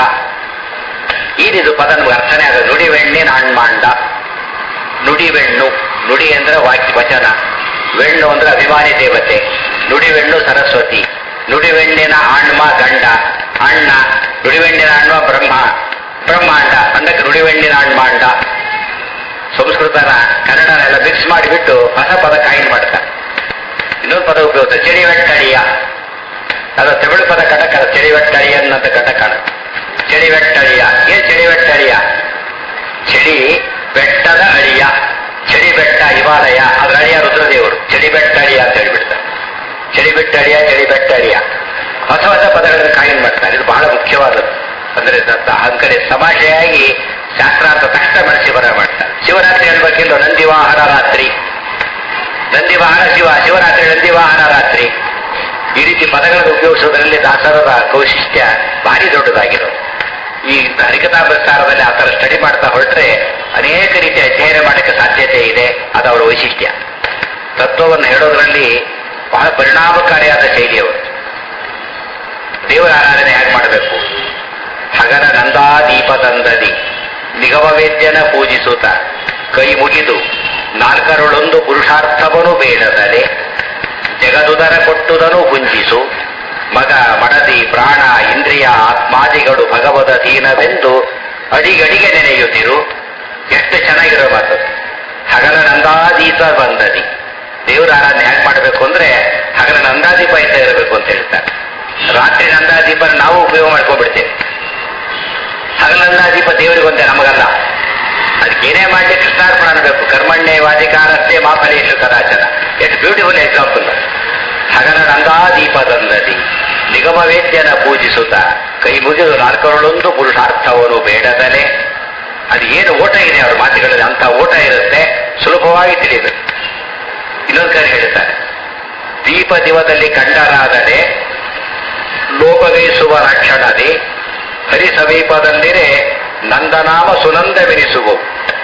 ಈನಿದು ಪದ ನಮ್ಗೆ ಅರ್ಥನೇ ಆಗ ನುಡಿವೆಣ್ಣಿನ ಅಣ್ಮಾಂಡ ನುಡಿವೆಣ್ಣು ನುಡಿ ಅಂದ್ರೆ ವಾಕ್ಯ ವಚನ ವೆಣ್ಣು ಅಂದ್ರೆ ಅಭಿಮಾನಿ ದೇವತೆ ನುಡಿವೆಣ್ಣು ಸರಸ್ವತಿ ನುಡಿವೆಣ್ಣಿನ ಆಣ್ಮ ಗಂಡ ಅಣ್ಣ ನುಡಿವೆಣ್ಣಿನ ಅಣ್ಣ ಬ್ರಹ್ಮ ಬ್ರಹ್ಮಾಂಡ ಅಂದಕ್ಕೆ ನುಡಿವೆಣ್ಣಿನ ಅಣ್ಮಾಂಡ ಸಂಸ್ಕೃತನ ಕನ್ನಡನೆಲ್ಲ ಮಿಕ್ಸ್ ಮಾಡಿಬಿಟ್ಟು ಹೊಸ ಪದ ಕಾಯಿನ್ ಮಾಡ್ತಾರೆ ಇನ್ನೊಂದು ಪದ ಉಪಯೋಗ ಚಳಿವೆಟ್ಟಳಿಯ ಅದು ತಮಿಳು ಪದ ಕಟಕ ಚಳಿವೆಟ್ಟಳಿಯ ಅನ್ನೋದು ಕಟಕಣ ಚಳಿವೆಟ್ಟಳಿಯ ಏನ್ ಚಳಿವೆಟ್ಟಳಿಯ ಚಳಿ ಬೆಟ್ಟದ ಅಳಿಯ ಚಳಿ ಬೆಟ್ಟ ಹಿಮಾಲಯ ಅದ್ರ ಅಳಿಯ ರುದ್ರದೇವರು ಚಳಿ ಬೆಟ್ಟ ಅಳಿಯ ಅಂತ ಹೇಳ್ಬಿಡ್ತಾರೆ ಚಳಿ ಬೆಟ್ಟ ಅಳಿಯ ಚಳಿ ಬೆಟ್ಟ ಅಳಿಯ ಹೊಸ ಹೊಸ ಪದಗಳನ್ನು ಕಾಯಿನ್ ಮಾಡ್ತಾರೆ ಇದು ಬಹಳ ಮುಖ್ಯವಾದದ್ದು ಅಂದ್ರೆ ಅಂಕಡೆ ಸಮಾಜೆಯಾಗಿ ಶಾಸ್ತ್ರಾರ್ಥ ತಕ್ಷಣ ಮನಸ್ಸಿ ಬರ ಮಾಡ್ತಾರೆ ಶಿವರಾತ್ರಿ ಹೇಳ್ಬೇಕಿಲ್ಲ ನಂದಿವಾಹನ ರಾತ್ರಿ ನಂದಿವಾಹನ ಶಿವ ಶಿವರಾತ್ರಿ ನಂದಿವಾಹನ ರಾತ್ರಿ ಈ ರೀತಿ ಪದಗಳನ್ನು ಉಪಯೋಗಿಸೋದ್ರಲ್ಲಿ ದಾಸರದ ಕೌಶಿಷ್ಟ್ಯ ಭಾರಿ ದೊಡ್ಡದಾಗಿರೋದು ಈ ಹರಿಕಥಾಭ್ರಸಾರದಲ್ಲಿ ಆ ಥರ ಸ್ಟಡಿ ಮಾಡ್ತಾ ಹೊರಟ್ರೆ ಅನೇಕ ರೀತಿಯ ಅಧ್ಯಯನ ಮಾಡಕ್ಕೆ ಸಾಧ್ಯತೆ ಇದೆ ಅದು ಅವರ ವೈಶಿಷ್ಟ್ಯ ತತ್ವವನ್ನು ಹೇಳೋದ್ರಲ್ಲಿ ಬಹಳ ಪರಿಣಾಮಕಾರಿಯಾದ ಶೈಲಿಯವರು ದೇವರ ಆರಾಧನೆ ಹೇಗೆ ಮಾಡಬೇಕು ಹಗರ ನಂದಾದೀಪದಂದದಿ ನಿಗಮವೇದ್ಯನ ಪೂಜಿಸುತ್ತ ಕೈ ಮುಗಿದು ನಾಲ್ಕರೊಳೊಂದು ಪುರುಷಾರ್ಥವನು ಬೇಡದಲೆ ಜಗದುದರ ಕೊಟ್ಟುದನು ಗುಂಜಿಸು ಮಗ ಮಡದಿ ಪ್ರಾಣ ಇಂದ್ರಿಯ ಆತ್ಮಾದಿಗಳು ಭಗವದ ದೀನವೆಂದು ಅಡಿಗಡಿಗೆ ನೆನೆಯುತ್ತಿರು ಎಷ್ಟು ಚೆನ್ನಾಗಿರೋ ಮಾತು ಹಗಲ ನಂದಾದೀಪ ಬಂದದಿ ದೇವರ ಆರಾಧನೆ ಹೇಗೆ ಮಾಡಬೇಕು ಅಂದ್ರೆ ಹಗಲ ನಂದಾದೀಪ ಇದ್ದ ಇರಬೇಕು ಅಂತ ಹೇಳ್ತಾರೆ ರಾತ್ರಿ ನಂದಾದೀಪನ ನಾವು ಉಪಯೋಗ ಮಾಡ್ಕೊಂಡ್ಬಿಡ್ತೇವೆ ಹಗಲ ನಂದಾದೀಪ ದೇವರಿಗೊಂದೆ ನಮಗಲ್ಲ ಅದಕ್ಕೇನೇ ಮಾಡಿ ಕೃಷ್ಣಾರ್ಪಣ ಅನ್ನಬೇಕು ಕರ್ಮಣ್ಯವಾಧಿಕಾರಸ್ಥೆ ಮಾಫಲೇಶು ಕದಾಚನ ಎಷ್ಟು ಬ್ಯೂಟಿಫುಲ್ ಎಕ್ಸಾಂಪಲ್ ಹಗಲ ನಂದಾದೀಪದಂದದಿ ನಿಗಮವೇದ್ಯನ ಪೂಜಿಸುತ್ತ ಕೈ ಮುಗಿದು ನಾಲ್ಕರೊಳೊಂದು ಪುರುಷಾರ್ಥವನ್ನು ಬೇಡದಲೆ ಅದು ಏನು ಓಟ ಇದೆ ಅವ್ರ ಮಾತುಗಳಲ್ಲಿ ಅಂತ ಓಟ ಇರುತ್ತೆ ಸುಲಭವಾಗಿ ತಿಳಿಯಬೇಕು ಇನ್ನೊಂದು ಕಡೆ ಹೇಳ್ತಾರೆ ದೀಪ ದಿವದಲ್ಲಿ ಕಂಡರಾದರೆ ಲೋಪಗೈಸುವ ರಕ್ಷಣದಿ ಹರಿ ಸಮೀಪದಲ್ಲಿರೆ ನಂದನಾಮ ಸುನಂದವೆನಿಸುವು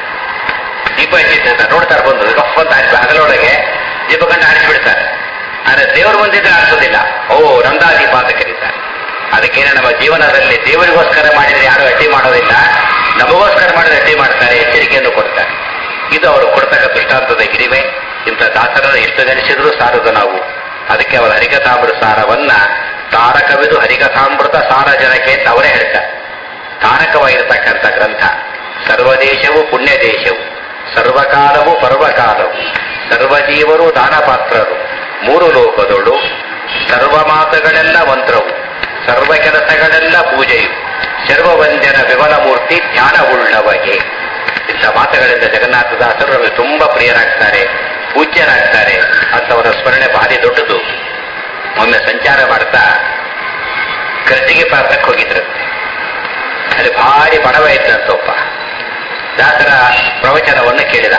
ದೀಪ ಹಚ್ಚಿರ್ತಾರೆ ನೋಡ್ತಾರೆ ಬಂದು ಗಫ್ ಅಂತ ಹಾಕಿ ಹಗಲೊಳಗೆ ದೀಪ ಕಂಡು ಆರಿಸ್ಬಿಡ್ತಾರೆ ಆದ್ರೆ ದೇವ್ರ ಮುಂದಿದ್ರೆ ಆರಿಸೋದಿಲ್ಲ ಓ ನಂದಾದೀಪ ಅಂತ ಕರೀತಾರೆ ಅದಕ್ಕೇನೆ ನಮ್ಮ ಜೀವನದಲ್ಲಿ ದೇವರಿಗೋಸ್ಕರ ಮಾಡಿದ್ರೆ ಯಾರು ಅಡ್ಡಿ ಮಾಡೋದಿಲ್ಲ ನಮಗೋಸ್ಕರ ಮಾಡಿದ್ರೆ ಅಡ್ಡಿ ಮಾಡ್ತಾರೆ ಎಚ್ಚರಿಕೆಯನ್ನು ಕೊಡ್ತಾರೆ ಇದು ಅವರು ಕೊಡ್ತಕ್ಕ ದೃಷ್ಟಾಂತದ ಹಿರಿಮೆ ಇಂಥ ದಾಸರನ್ನು ಎಷ್ಟು ನೆನೆಸಿದ್ರು ಸಾರದು ನಾವು ಅದಕ್ಕೆ ಅವರ ಹರಿಕಥಾಮೃತ ಸಾರವನ್ನ ತಾರಕವಿದು ಹರಿಕಥಾಮೃತ ಸಾರ ಜನಕ್ಕೆ ಅಂತ ಅವರೇ ಹೇಳ್ತಾರೆ ತಾರಕವಾಗಿರ್ತಕ್ಕಂಥ ಗ್ರಂಥ ಸರ್ವದೇಶವು ಪುಣ್ಯ ದೇಶವು ಸರ್ವಕಾಲವು ಪರ್ವಕಾಲವು ಸರ್ವಜೀವರು ದಾನಪಾತ್ರರು ಮೂರು ಲೋಕದೊಳು ಸರ್ವ ಮಾತುಗಳೆಲ್ಲ ಮಂತ್ರವು ಸರ್ವ ಕೆಲಸಗಳೆಲ್ಲ ಪೂಜೆಯು ಸರ್ವವಂದ್ಯನ ವಿಮಲ ಮೂರ್ತಿ ಧ್ಯಾನವುಳ್ಳವಗೆ ಇಂಥ ಮಾತುಗಳಿಂದ ಜಗನ್ನಾಥದಾಸರು ನಮಗೆ ತುಂಬಾ ಪ್ರಿಯರಾಗ್ತಾರೆ ಪೂಜ್ಯರಾಗ್ತಾರೆ ಅಂತವರ ಸ್ಮರಣೆ ಭಾರಿ ದೊಡ್ಡದು ಒಮ್ಮೆ ಸಂಚಾರ ಮಾಡ್ತಾ ಕರ್ಜಿಗೆ ಪ್ರಾಂತಕ್ಕೆ ಹೋಗಿದ್ರಂತೆ ಅಲ್ಲಿ ಭಾರಿ ಬಡವ ಇದ್ದಂತ ಒಬ್ಬ ದಾಸರ ಪ್ರವಚನವನ್ನು ಕೇಳಿದ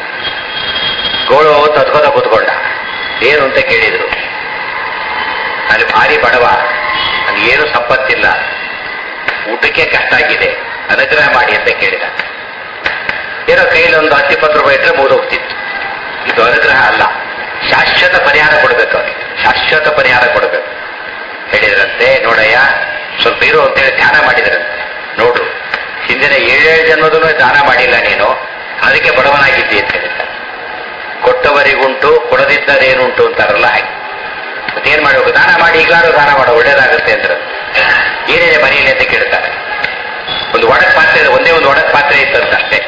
ಗೋಳು ತದ್ಕೋದ ಕೂತ್ಕೊಂಡ ಏನು ಅಂತ ಕೇಳಿದ್ರು ಅಲ್ಲಿ ಭಾರಿ ಬಡವ ಅಲ್ಲಿ ಏನು ಸಂಪತ್ತಿಲ್ಲ ಊಟಕ್ಕೆ ಕಷ್ಟ ಆಗಿದೆ ಅನುಗ್ರಹ ಮಾಡಿ ಅಂತ ಕೇಳಿದ ಏನೋ ಕೈಲಿ ಒಂದು ಹತ್ತು ಇಪ್ಪತ್ತು ರೂಪಾಯಿ ಇದ್ರೆ ಮುಗಿದೋಗ್ತಿತ್ತು ಇದು ಅನುಗ್ರಹ ಅಲ್ಲ ಶಾಶ್ವತ ಪರಿಹಾರ ಕೊಡಬೇಕು ಅವನಿಗೆ ಶಾಶ್ವತ ಪರಿಹಾರ ಕೊಡಬೇಕು ಹೇಳಿದ್ರಂತೆ ನೋಡಯ್ಯ ಸ್ವಲ್ಪ ಇರು ಅಂತೇಳಿ ಧ್ಯಾನ ಮಾಡಿದ್ರಂತೆ ನೋಡು ಹಿಂದಿನ ಏಳೇಳು ಜನ್ಮದಲ್ಲೂ ದಾನ ಮಾಡಿಲ್ಲ ನೀನು ಅದಕ್ಕೆ ಬಡವನಾಗಿದ್ದಿ ಅಂತ ಹೇಳಿದ್ದಾರೆ ಕೊಟ್ಟವರಿಗುಂಟು ಕೊಡದಿದ್ದರೇನುಂಟು ಅಂತಾರಲ್ಲ ಹಾಗೆ ಮತ್ತೇನ್ ಮಾಡಬೇಕು ದಾನ ಮಾಡಿ ಈಗಾರು ದಾನ ಮಾಡೋ ಒಳ್ಳೇದಾಗುತ್ತೆ ಅಂತ ಏನೇನೆ ಮನೆಯಲ್ಲಿ ಅಂತ ಕೇಳ್ತಾರೆ ಒಂದು ಒಡಕ್ ಪಾತ್ರೆ ಇದೆ, ಒಂದೇ ಒಂದು ಒಡಕ್ ಪಾತ್ರೆ ಇತ್ತಂತ ಅಷ್ಟೇ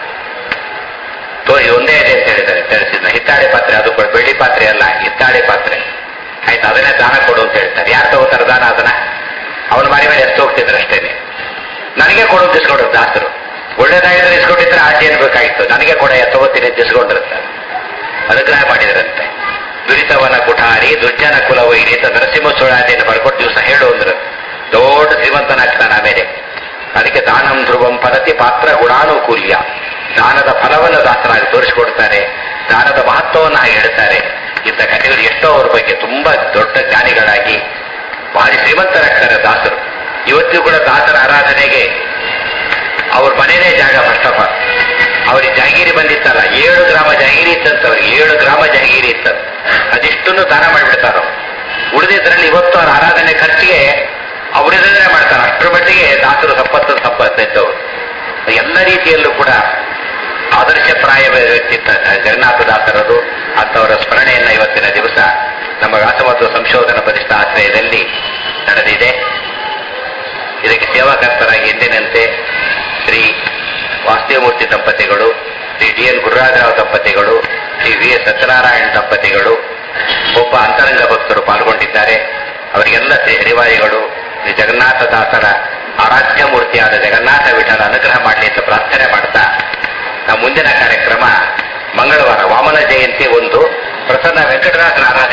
ತೋ ಇದು ಒಂದೇ ಇದೆ ಅಂತ ಹೇಳಿದ್ದಾರೆ ತಿಳಿಸಿದ್ನ ಹಿತ್ತಾಳೆ ಪಾತ್ರೆ ಅದು ಕೂಡ ಬೆಳ್ಳಿ ಪಾತ್ರೆ ಅಲ್ಲ ಹಿತ್ತಾಳೆ ಪಾತ್ರೆ ಆಯ್ತು ಅದನ್ನೇ ದಾನ ಕೊಡು ಅಂತ ಹೇಳ್ತಾರೆ ಯಾರು ತಗೋತಾರೆ ದಾನ ಅದನ್ನ ಅವನ ಮನೆ ಮೇಲೆ ಎಷ್ಟು ಹೋಗ್ತಿದ್ರು ಅಷ್ಟೇನೆ ನನಗೆ ಕೊಡು ಅಂತ ಇಸ್ಕೊಂಡ್ರು ದಾಸರು ಒಳ್ಳೇದಾಗಿದ್ರೆ ಇಸ್ಕೊಂಡಿದ್ರೆ ಆಚೆ ಬೇಕಾಗಿತ್ತು ನನಗೆ ಕೊಡ ತಗೋತೀನಿ ಅಂತ ಇಸ್ಕೊಂಡಿರ್ತಾರೆ ಅನುಗ್ರಹ ಮಾಡಿದ್ರಂತೆ ದುರಿತವನ ಕುಠಾರಿ ದುರ್ಜನ ಕುಲವೈರಿ ಅಂತ ನರಸಿಂಹ ಚೋಳಾದಿಯನ್ನು ಬರ್ಕೊಟ್ಟು ದಿವಸ ಹೇಳು ಅಂದ್ರು ದೊಡ್ಡ ಶ್ರೀಮಂತನಾಗ್ತಾನೆ ಆಮೇಲೆ ಅದಕ್ಕೆ ದಾನಂ ಧ್ರುವಂ ಫಲತಿ ಪಾತ್ರ ಗುಣಾನುಕೂಲ್ಯ ದಾನದ ಫಲವನ್ನು ದಾಸರಾಗಿ ತೋರಿಸಿಕೊಡ್ತಾರೆ ದಾನದ ಮಹತ್ವವನ್ನು ಹಾಗೆ ಹೇಳ್ತಾರೆ ಇಂಥ ಕಥೆಗಳು ಎಷ್ಟೋ ಅವ್ರ ಬಗ್ಗೆ ತುಂಬಾ ದೊಡ್ಡ ಜ್ಞಾನಿಗಳಾಗಿ ಭಾರಿ ಶ್ರೀಮಂತರಾಗ್ತಾರೆ ದಾಸರು ಇವತ್ತಿಗೂ ಕೂಡ ದಾಸರ ಆರಾಧನೆಗೆ ಅವ್ರ ಮನೇನೇ ಜಾಗ ಫಸ್ಟ್ ಆಫ್ ಆಲ್ ಅವ್ರಿಗೆ ಜಾಗೀರಿ ಬಂದಿತ್ತಲ್ಲ ಏಳು ಗ್ರಾಮ ಜಾಗೀರಿ ಇತ್ತಂತ ಅವ್ರಿಗೆ ಏಳು ಗ್ರಾಮ ಜಾಗೀರಿ ಇತ್ತಂತ ಅದಿಷ್ಟನ್ನು ದಾನ ಮಾಡಿಬಿಡ್ತಾರ ಉಳಿದಿದ್ರಲ್ಲಿ ಇವತ್ತು ಅವ್ರ ಆರಾಧನೆ ಖರ್ಚಿಗೆ ಅವರಿದ್ರೆ ಮಾಡ್ತಾರೆ ಅಷ್ಟರ ಮಟ್ಟಿಗೆ ದಾಸರು ಸಂಪತ್ತು ಸಂಪತ್ತಿದ್ದವರು ಎಲ್ಲ ರೀತಿಯಲ್ಲೂ ಕೂಡ ಆದರ್ಶಪ್ರಾಯ ವ್ಯಕ್ತಿತ್ವ ಜಗನ್ನಾಥ ದಾಸರದು ಅಂತವರ ಸ್ಮರಣೆಯನ್ನ ಇವತ್ತಿನ ದಿವಸ ನಮ್ಮ ವ್ಯಾಸ ಮತ್ತು ಸಂಶೋಧನಾ ಪರಿಷತ್ ಆಶ್ರಯದಲ್ಲಿ ನಡೆದಿದೆ ಇದಕ್ಕೆ ಸೇವಾಕರ್ತರಾಗಿ ಎಂದಿನಂತೆ ಶ್ರೀ ವಾಸುದೇವಮೂರ್ತಿ ದಂಪತಿಗಳು ಶ್ರೀ ಡಿ ಎನ್ ಗುರುರಾಜರಾವ್ ದಂಪತಿಗಳು ಶ್ರೀ ವಿ ಎಸ್ ಸತ್ಯನಾರಾಯಣ ದಂಪತಿಗಳು ಒಬ್ಬ ಅಂತರಂಗ ಭಕ್ತರು ಪಾಲ್ಗೊಂಡಿದ್ದಾರೆ ಅವರಿಗೆಲ್ಲ ಶ್ರೀ ಹರಿವಾಯಿಗಳು ಶ್ರೀ ಜಗನ್ನಾಥ ದಾಸರ ಆರಾಧ್ಯ ಮೂರ್ತಿಯಾದ ಜಗನ್ನಾಥ ವಿಠಲ ಅನುಗ್ರಹ ಮಾಡಲಿ ಅಂತ ಪ್ರಾರ್ಥನೆ ಮಾಡ್ತಾ ನಮ್ಮ ಮುಂದಿನ ಕಾರ್ಯಕ್ರಮ ಮಂಗಳವಾರ ವಾಮನ ಜಯಂತಿ ಒಂದು ಪ್ರಸನ್ನ ವೆಂಕಟನಾಥನ ಆರಾಧನೆ